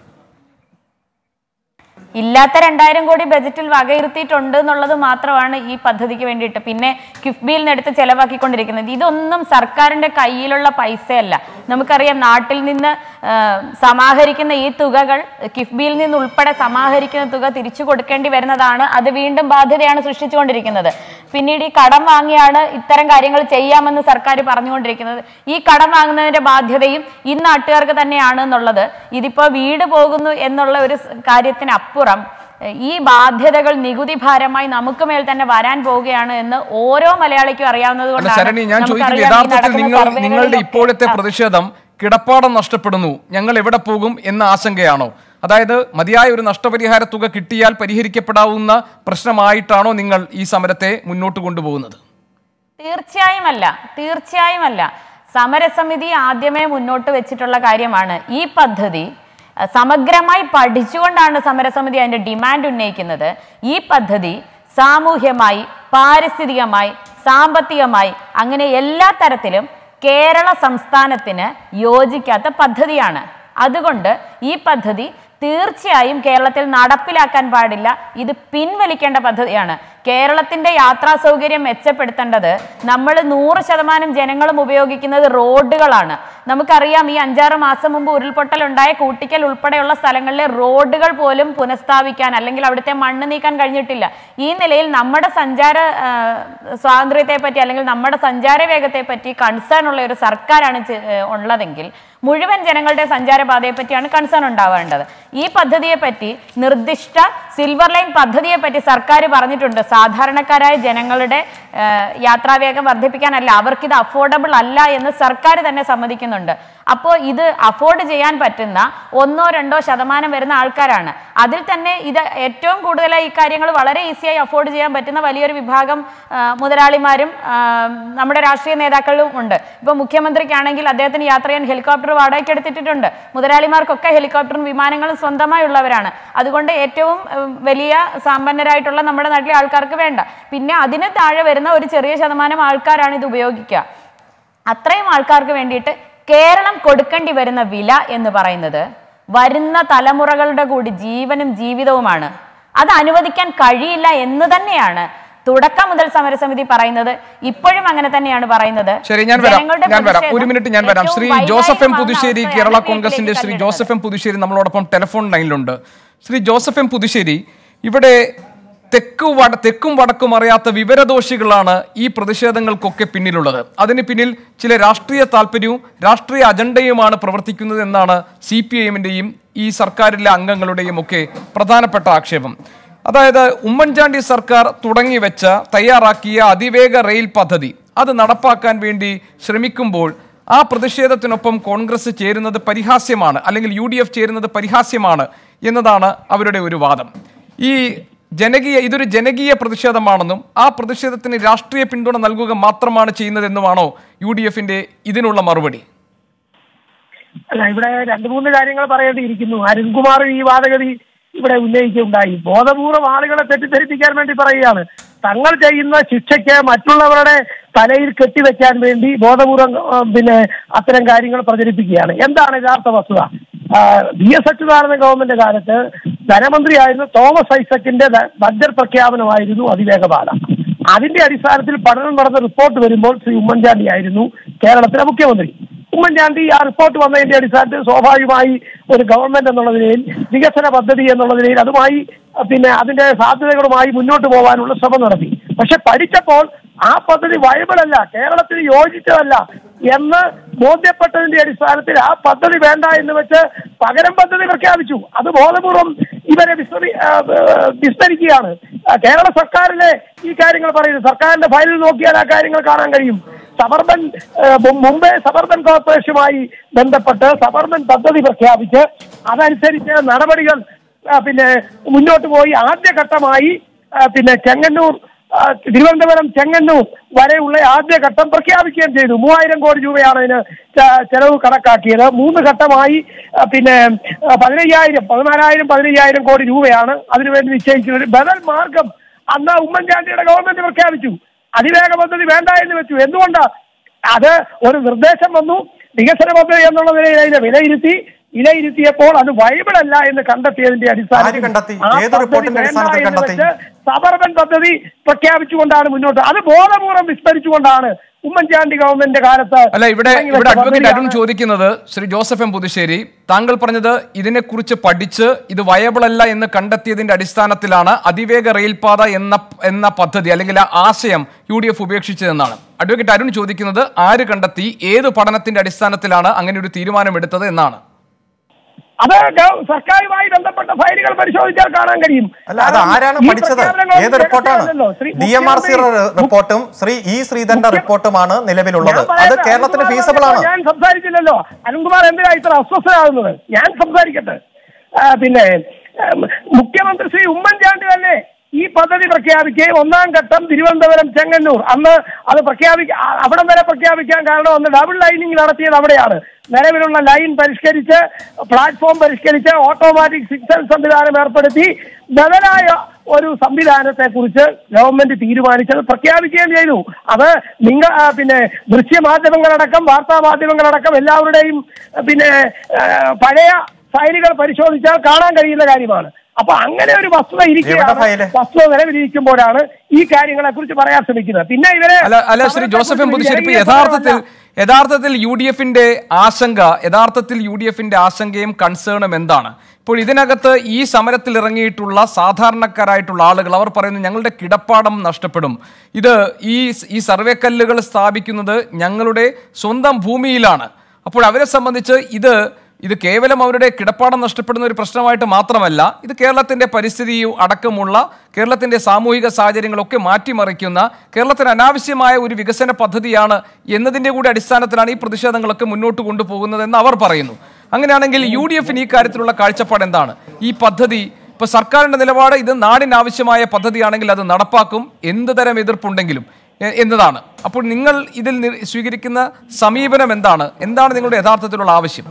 ഇല്ലാത്ത രണ്ടായിരം കോടി ബജറ്റിൽ വകയിരുത്തിയിട്ടുണ്ട് എന്നുള്ളത് മാത്രമാണ് ഈ പദ്ധതിക്ക് വേണ്ടിയിട്ട് പിന്നെ കിഫ്ബിയിൽ നിന്ന് എടുത്ത് ചെലവാക്കിക്കൊണ്ടിരിക്കുന്നത് ഇതൊന്നും സർക്കാരിന്റെ കയ്യിലുള്ള പൈസയല്ല നമുക്കറിയാം നാട്ടിൽ നിന്ന് ആ, സമാഹരിക്കുന്ന ഈ തുകകൾ കിഫ്ബിയിൽ നിന്ന് ഉൾപ്പെടെ സമാഹരിക്കുന്ന തുക തിരിച്ചു കൊടുക്കേണ്ടി വരുന്നതാണ് അത് വീണ്ടും ബാധ്യതയാണ് സൃഷ്ടിച്ചുകൊണ്ടിരിക്കുന്നത് പിന്നീട് ഈ കടം വാങ്ങിയാണ് ഇത്തരം കാര്യങ്ങൾ ചെയ്യാമെന്ന് സർക്കാർ പറഞ്ഞുകൊണ്ടിരിക്കുന്നത് ഈ കടം വാങ്ങുന്നതിന്റെ ബാധ്യതയും ഈ നാട്ടുകാർക്ക് തന്നെയാണ് എന്നുള്ളത് ഇതിപ്പോ വീട് പോകുന്നു എന്നുള്ള ഒരു സ് കാര്യത്തിനപ്പുറം എഹ്, ഈ ബാധ്യതകൾ നികുതി ഭാരമായി നമുക്ക് മേൽ തന്നെ വരാൻ പോവുകയാണ് എന്ന് ഓരോ മലയാളിക്കും അറിയാവുന്നത് അല്ല കൊണ്ടാണ് ശരണി ഞാൻ ചോദിക്കുന്നത് നമുക്കറിയാം ഈ യഥാർത്ഥത്തിൽ നടക്കുന്ന നിങ്ങൾ സർവേകളിലൊക്കെ- നിങ്ങളുടെ ഇപ്പോഴത്തെ ആ. പ്രതിഷേധം കിടപ്പാടം നഷ്ടപ്പെടുന്നു ഞങ്ങൾ എവിടെ പോകും എന്ന ആശങ്കയാണോ അതായത് മതിയായ ഒരു നഷ്ടപരിഹാര തുക കിട്ടിയാൽ പരിഹരിക്കപ്പെടാവുന്ന പ്രശ്നമായിട്ടാണോ നിങ്ങൾ ഈ സമരത്തെ മുന്നോട്ട് കൊണ്ടുപോകുന്നത് തീർച്ചയായും അല്ല തീർച്ചയായും അല്ല സമരസമിതി ആദ്യമേ മുന്നോട്ട് വെച്ചിട്ടുള്ള കാര്യമാണ് ഈ പദ്ധതി അഹ്, സമഗ്രമായി പഠിച്ചുകൊണ്ടാണ് സമരസമിതി അതിന്റെ ഡിമാൻഡ് ഉന്നയിക്കുന്നത് ഈ പദ്ധതി സാമൂഹ്യമായി പാരിസ്ഥിതികമായി സാമ്പത്തികമായി അങ്ങനെ എല്ലാ തരത്തിലും കേരള സംസ്ഥാനത്തിന് യോജിക്കാത്ത പദ്ധതിയാണ് അതുകൊണ്ട് ഈ പദ്ധതി തീർച്ചയായും കേരളത്തിൽ നടപ്പിലാക്കാൻ പാടില്ല ഇത് പിൻവലിക്കേണ്ട പദ്ധതിയാണ് കേരളത്തിന്റെ യാത്രാ സൗകര്യം മെച്ചപ്പെടുത്തേണ്ടത് നമ്മൾ നൂറ് ശതമാനം ജനങ്ങളും ഉപയോഗിക്കുന്നത് റോഡുകളാണ് നമുക്കറിയാം ഈ അഞ്ചാറ് മാസം മുമ്പ് ഉരുൾപൊട്ടൽ ഉണ്ടായ കൂട്ടിക്കൽ ഉൾപ്പെടെയുള്ള സ്ഥലങ്ങളിലെ റോഡുകൾ പോലും പുനഃസ്ഥാപിക്കാൻ അല്ലെങ്കിൽ അവിടുത്തെ മണ്ണ് നീക്കാൻ കഴിഞ്ഞിട്ടില്ല ഈ നിലയിൽ നമ്മുടെ സഞ്ചാര ആ, സ്വാതന്ത്ര്യത്തെ പറ്റി അല്ലെങ്കിൽ നമ്മുടെ സഞ്ചാര വേഗത്തെ പറ്റി കൺസേൺ ഉള്ള ഒരു സർക്കാരാണ് ചെ- ഏ, ഉള്ളതെങ്കിൽ മുഴുവൻ ജനങ്ങളുടെ സഞ്ചാരപാതയെ പറ്റിയാണ് കൺസേൺ ഉണ്ടാവേണ്ടത് ഈ പദ്ധതിയെ പറ്റി നിർദ്ദിഷ്ട സിൽവർ ലൈൻ പദ്ധതിയെ പറ്റി സർക്കാർ പറഞ്ഞിട്ടുണ്ട് സാധാരണക്കാരായ ജനങ്ങളുടെ ആ, യാത്രാവേഗം വർദ്ധിപ്പിക്കാനല്ല അവർക്കിത് അഫോർഡബിൾ അല്ല എന്ന് സർക്കാർ തന്നെ സമ്മതിക്കുന്നുണ്ട് അപ്പോൾ ഇത് അഫോർഡ് ചെയ്യാൻ പറ്റുന്ന ഒന്നോ രണ്ടോ ശതമാനം വരുന്ന ആൾക്കാരാണ് അതിൽ തന്നെ ഇത് ഏറ്റവും കൂടുതലായി ഈ കാര്യങ്ങൾ വളരെ ഈസിയായി അഫോർഡ് ചെയ്യാൻ പറ്റുന്ന വലിയൊരു വിഭാഗം ആ, മുതലാളിമാരും ആ, നമ്മുടെ രാഷ്ട്രീയ നേതാക്കളും ഉണ്ട് ഇപ്പൊ മുഖ്യമന്ത്രിക്കാണെങ്കിൽ അദ്ദേഹത്തിന് യാത്ര ചെയ്യാൻ ഹെലികോപ്റ്റർ വാടകയ്ക്ക് എടുത്തിട്ടുണ്ട് മുതലാളിമാർക്കൊക്കെ ഹെലികോപ്റ്ററും വിമാനങ്ങളും സ്വന്തമായുള്ളവരാണ് അതുകൊണ്ട് ഏറ്റവും ഉം, വലിയ സമ്പന്നരായിട്ടുള്ള നമ്മുടെ നാട്ടിലെ ആൾക്കാർക്ക് വേണ്ട പിന്നെ അതിന് താഴെ വരുന്ന ഒരു ചെറിയ ശതമാനം ആൾക്കാരാണ് ഇത് ഉപയോഗിക്കുക അത്രയും ആൾക്കാർക്ക് വേണ്ടിയിട്ട് കേരളം കൊടുക്കേണ്ടി വരുന്ന വില എന്ന് പറയുന്നത് വരുന്ന തലമുറകളുടെ കൂടി ജീവനും ജീവിതവുമാണ് അത് അനുവദിക്കാൻ കഴിയില്ല എന്ന് തന്നെയാണ് തുടക്കം മുതൽ സമരസമിതി പറയുന്നത് ഇപ്പോഴും അങ്ങനെ തന്നെയാണ് പറയുന്നത് ശരി ഞാൻ വരാം ജനങ്ങളുടെ ഞാൻ വരാം ഒരു പ്രതിഷേധം മിനിറ്റ് ഞാൻ വരാം ഏറ്റവും ശ്രീ വൈകാരികമാവുന്ന ജോസഫ് എം പുതുശ്ശേരി അവസ്ഥയാണ് കേരള വീട്ടിലേക്ക് കോൺഗ്രസിന്റെ ശ്രീ തള്ളിയിടുന്നത്. ജോസഫ് എം പുതുശ്ശേരി നമ്മളോടൊപ്പം ടെലിഫോൺ ലൈനിലുണ്ട് ശ്രീ ജോസഫ് എം പുതുശ്ശേരി ഇവിടെ തെക്കു വട തെക്കും വടക്കും അറിയാത്ത വിവരദോഷികളാണ് ഈ പ്രതിഷേധങ്ങൾക്കൊക്കെ പിന്നിലുള്ളത് അതിന് പിന്നിൽ ചില രാഷ്ട്രീയ താല്പര്യവും രാഷ്ട്രീയ അജണ്ടയുമാണ് പ്രവർത്തിക്കുന്നത് എന്നാണ് സി പി ഐഎമ്മിൻ്റെയും ഈ സർക്കാരിലെ അംഗങ്ങളുടെയും ഒക്കെ പ്രധാനപ്പെട്ട ആക്ഷേപം അതായത് ഉമ്മൻചാണ്ടി സർക്കാർ തുടങ്ങി വെച്ച തയ്യാറാക്കിയ അതിവേഗ റെയിൽ പദ്ധതി അത് നടപ്പാക്കാൻ വേണ്ടി ശ്രമിക്കുമ്പോൾ ആ പ്രതിഷേധത്തിനൊപ്പം കോൺഗ്രസ് ചേരുന്നത് പരിഹാസ്യമാണ് അല്ലെങ്കിൽ യു ഡി എഫ് ചേരുന്നത് പരിഹാസ്യമാണ് എന്നതാണ് അവരുടെ ഒരു വാദം ഈ ജനകീയ ഇതൊരു ജനകീയ പ്രതിഷേധമാണെന്നും ആ പ്രതിഷേധത്തിന് രാഷ്ട്രീയ പിന്തുണ നൽകുക മാത്രമാണ് ചെയ്യുന്നതെന്നുമാണോ യു ഡി എഫിന്റെ ഇതിനുള്ള മറുപടി അല്ല ഇവിടെ രണ്ടു മൂന്ന് കാര്യങ്ങൾ പറയേണ്ടിയിരിക്കുന്നു അരുൺകുമാർ ഈ വാദഗതി ഇവിടെ ഉന്നയിക്കുകയുണ്ടായി ബോധപൂർവം ആളുകളെ തെറ്റിദ്ധരിപ്പിക്കാൻ വേണ്ടി പറയുകയാണ് തങ്ങൾ ചെയ്യുന്ന ശിക്ഷയ്ക്ക് മറ്റുള്ളവരുടെ തലയിൽ കെട്ടിവെക്കാൻ വേണ്ടി ബോധപൂർവം ആ, പിന്നെ അത്തരം കാര്യങ്ങൾ പ്രചരിപ്പിക്കുകയാണ് എന്താണ് യഥാർത്ഥ വസ്തുത ബി എസ് അച്യുതാനന്ദ ഗവൺമെന്റ് കാലത്ത് ധനമന്ത്രിയായിരുന്ന തോമസ് ഐസക്കിന്റെ ധ- ബഡ്ജറ്റ് പ്രഖ്യാപനമായിരുന്നു അതിവേഗപാത അതിന്റെ അടിസ്ഥാനത്തിൽ പഠനം നടന്ന റിപ്പോർട്ട് വരുമ്പോൾ ശ്രീ ഉമ്മൻചാണ്ടി ആയിരുന്നു കേരളത്തിലെ മുഖ്യമന്ത്രി ഉമ്മൻചാണ്ടി ആ റിപ്പോർട്ട് വന്നതിന്റെ അടിസ്ഥാനത്തിൽ സ്വാഭാവികമായി ഒരു ഗവൺമെന്റ് എന്നുള്ള നിലയിൽ വികസന പദ്ധതി എന്നുള്ള നിലയിൽ അതുമായി അഹ് പിന്നെ അതിന്റെ സാധ്യതകളുമായി മുന്നോട്ട് പോകാനുള്ള ശ്രമം നടത്തി പക്ഷെ പഠിച്ചപ്പോൾ ആ പദ്ധതി വയബിൾ അല്ല കേരളത്തിന് യോജിച്ചതല്ല എന്ന് ബോധ്യപ്പെട്ടതിന്റെ അടിസ്ഥാനത്തിൽ ആ പദ്ധതി വേണ്ട എന്ന് വെച്ച് പകരം പദ്ധതി പ്രഖ്യാപിച്ചു അത് ബോധപൂർവം ഇവരെ വിസ്മരി ആ, ആ, വിസ്മരിക്കുകയാണ് ആ, കേരള സർക്കാരിലെ ഈ കാര്യങ്ങൾ പറയുന്നത് സർക്കാരിന്റെ ഫയലിൽ നോക്കിയാൽ ആ കാര്യങ്ങൾ കാണാൻ കഴിയും സബർബൻ ഏഹ്, മു- മുംബൈ സബർബൻ കോർപ്പറേഷനുമായി ബന്ധപ്പെട്ട് സബർബൻ പദ്ധതി പ്രഖ്യാപിച്ച് അതനുസരിച്ച് നടപടികൾ ആ, പിന്നെ മുന്നോട്ട് പോയി ആദ്യഘട്ടമായി ആ, പിന്നെ ചെങ്ങന്നൂർ ആ, തിരുവനന്തപുരം ചെങ്ങന്നൂർ വരെയുള്ള ആദ്യഘട്ടം പ്രഖ്യാപിക്കുകയും ചെയ്തു മൂവായിരം കോടി രൂപയാണ് ഇതിന് ച- ചെലവ് കണക്കാക്കിയത് മൂന്ന് ഘട്ടമായി ആ, പിന്നെ ആ, പതിനയ്യായിരം പതിനാലായിരം പതിനയ്യായിരം കോടി രൂപയാണ് അതിനുവേണ്ടി നിശ്ചയിക്കുന്നത് ബദൽ മാർഗം അന്ന് ഉമ്മൻചാണ്ടിയുടെ ഗവൺമെന്റ് പ്രഖ്യാപിച്ചു അതിവേഗ പദ്ധതി വേണ്ട എന്ന് വെച്ചു എന്തുകൊണ്ടാ അത് ഒരു നിർദ്ദേശം വന്നു വികസന പദ്ധതി എന്നുള്ള നിലയിൽ അതിനെ വിലയിരുത്തി വിലയിരുത്തിയപ്പോൾ അത് വൈബിൾ അല്ല എന്ന് കണ്ടെത്തിയതിന്റെ ആര് കണ്ടെത്തി? ആ ഏത് പദ്ധതി റിപ്പോർട്ടിന്റെ വേണ്ട അടിസ്ഥാനത്തിൽ എന്ന് കണ്ടെത്തി? വെച്ച് സബർബൻ പദ്ധതി പ്രഖ്യാപിച്ചുകൊണ്ടാണ് മുന്നോട്ട് അത് ബോധപൂർവ്വം വിസ്മരിച്ചുകൊണ്ടാണ് ഉമ്മൻചാണ്ടി ഗവൺമെന്റിന്റെ കാലത്ത് അല്ല ഇവിടെ തുടങ്ങി ഇവിടെ വെച്ച അഡ്വക്കേറ്റ് അരുൺ പദ്ധതിയാണ്. ചോദിക്കുന്നത് ശ്രീ ജോസഫ് എം പുതുശ്ശേരി താങ്കൾ പറഞ്ഞത് ഇതിനെക്കുറിച്ച് പഠിച്ച് ഇത് വയബിൾ അല്ല എന്ന് കണ്ടെത്തിയതിന്റെ അടിസ്ഥാനത്തിലാണ് അതിവേഗ റെയിൽപാത എന്ന എന്ന പദ്ധതി അല്ലെങ്കിൽ ആ ആശയം യു ഡി എഫ് ഉപേക്ഷിച്ചതെന്നാണ് അഡ്വക്കേറ്റ് അരുൺ ചോദിക്കുന്നത് ആര് കണ്ടെത്തി ഏത് പഠനത്തിന്റെ അടിസ്ഥാനത്തിലാണ് അങ്ങനെ ഒരു തീരുമാനമെടുത്തത് എന്നാണ് അത് ഗവ- സർക്കാരുമായി ബന്ധപ്പെട്ട ഫയലുകൾ പരിശോധിച്ചാൽ കാണാൻ കഴിയും അല്ല അത് കാരണം ആരാണ് ഈ പഠിച്ചത് പ്രഖ്യാപനങ്ങളൊന്നും ഏത് റിപ്പോർട്ടാണ് രഹസ്യമല്ലല്ലോ. Shri D M R C മുഖ്യമന്ത്രി- റിപ്പോർട്ടും ശ്രീ ഇ ശ്രീധരന്റെ മുഖ്യ- റിപ്പോർട്ടുമാണ് നിലവിലുള്ളത് ഞാൻ അത് പറയട്ടെ, കേരളത്തിന് അരുൺകുമാർ ഫീസബിൾ ആണ് ഞാൻ സംസാരിച്ചില്ലല്ലോ അരുൺകുമാർ എന്തിനാ ഇത്ര അസ്വസ്ഥനാകുന്നത് ഞാൻ സംസാരിക്കട്ടെ ആ, പിന്നെ ഉം, മുഖ്യമന്ത്രി ശ്രീ ഉമ്മൻചാണ്ടി തന്നെ ഈ പദ്ധതി പ്രഖ്യാപിക്കുകയും ഒന്നാം ഘട്ടം തിരുവനന്തപുരം ചെങ്ങന്നൂർ അന്ന് അത് പ്രഖ്യാപിക്ക ആ, അവിടം വരെ പ്രഖ്യാപിക്കാൻ കാരണം അന്ന് ഡബിൾ ലൈനിങ് നടത്തിയത് അവിടെയാണ് നിലവിലുള്ള ലൈൻ പരിഷ്കരിച്ച് പ്ലാറ്റ്ഫോം പരിഷ്കരിച്ച് ഓട്ടോമാറ്റിക് സിഗ്നൽ സംവിധാനം ഏർപ്പെടുത്തി ബദലായ ഒരു സംവിധാനത്തെ കുറിച്ച് ഗവൺമെന്റ് തീരുമാനിച്ചത് പ്രഖ്യാപിക്കുകയും ചെയ്തു അത് നിങ്ങൾ ആ, പിന്നെ ദൃശ്യമാധ്യമങ്ങളടക്കം വാർത്താ മാധ്യമങ്ങളടക്കം എല്ലാവരുടെയും ആ, പിന്നെ ആ, പഴയ ഫയലുകൾ പരിശോധിച്ചാൽ കാണാൻ കഴിയുന്ന കാര്യമാണ് അപ്പൊ അങ്ങനെ ഒരു വസ്തുത എവിടെ ഇരിക്കുകയാണ് ഫയല്? വസ്തുത നിലവിലിരിക്കുമ്പോഴാണ് ഈ കാര്യങ്ങളെ കുറിച്ച് പറയാൻ ശ്രമിക്കുന്നത് പിന്നെ ഇവരെ അല്ല അല്ല ശ്രീ ജോസഫ് എം പുതുശ്ശേരി ഇപ്പൊ യഥാർത്ഥത്തിൽ യഥാർത്ഥത്തിൽ യു ഡി എഫിന്റെ ആശങ്ക യഥാർത്ഥത്തിൽ യു ഡി എഫിന്റെ ആശങ്കയും കൺസേണും എന്താണ് ഇപ്പോൾ ഇതിനകത്ത് ഈ സമരത്തിൽ ഇറങ്ങിയിട്ടുള്ള സാധാരണക്കാരായിട്ടുള്ള ആളുകൾ അവർ പറയുന്നു ഞങ്ങളുടെ കിടപ്പാടം നഷ്ടപ്പെടും ഇത് ഈ ഈ സർവേ കല്ലുകൾ സ്ഥാപിക്കുന്നത് ഞങ്ങളുടെ സ്വന്തം ഭൂമിയിലാണ് അപ്പോൾ അവരെ സംബന്ധിച്ച് ഇത് ഇത് കേവലം അവരുടെ കിടപ്പാടം നഷ്ടപ്പെടുന്ന ഒരു പ്രശ്നമായിട്ട് മാത്രമല്ല ഇത് കേരളത്തിന്റെ പരിസ്ഥിതി അടക്കമുള്ള കേരളത്തിന്റെ സാമൂഹിക സാഹചര്യങ്ങളൊക്കെ മാറ്റിമറിക്കുന്ന കേരളത്തിന് അനാവശ്യമായ ഒരു വികസന പദ്ധതിയാണ് എന്നതിന്റെ കൂടി അടിസ്ഥാനത്തിലാണ് ഈ പ്രതിഷേധങ്ങളൊക്കെ മുന്നോട്ട് കൊണ്ടുപോകുന്നതെന്ന് അവർ പറയുന്നു അങ്ങനെയാണെങ്കിൽ യു ഡി എഫിന് ഈ കാര്യത്തിലുള്ള കാഴ്ചപ്പാട് എന്താണ് ഈ പദ്ധതി ഇപ്പൊ സർക്കാരിന്റെ നിലപാട് ഇത് നാടിന് ആവശ്യമായ പദ്ധതിയാണെങ്കിൽ അത് നടപ്പാക്കും എന്ത് തരം എതിർപ്പുണ്ടെങ്കിലും എ- എന്നതാണ് അപ്പോൾ നിങ്ങൾ ഇതിൽ നി- സ്വീകരിക്കുന്ന സമീപനം എന്താണ് എന്താണ് നിങ്ങളുടെ യഥാർത്ഥത്തിലുള്ള ആവശ്യം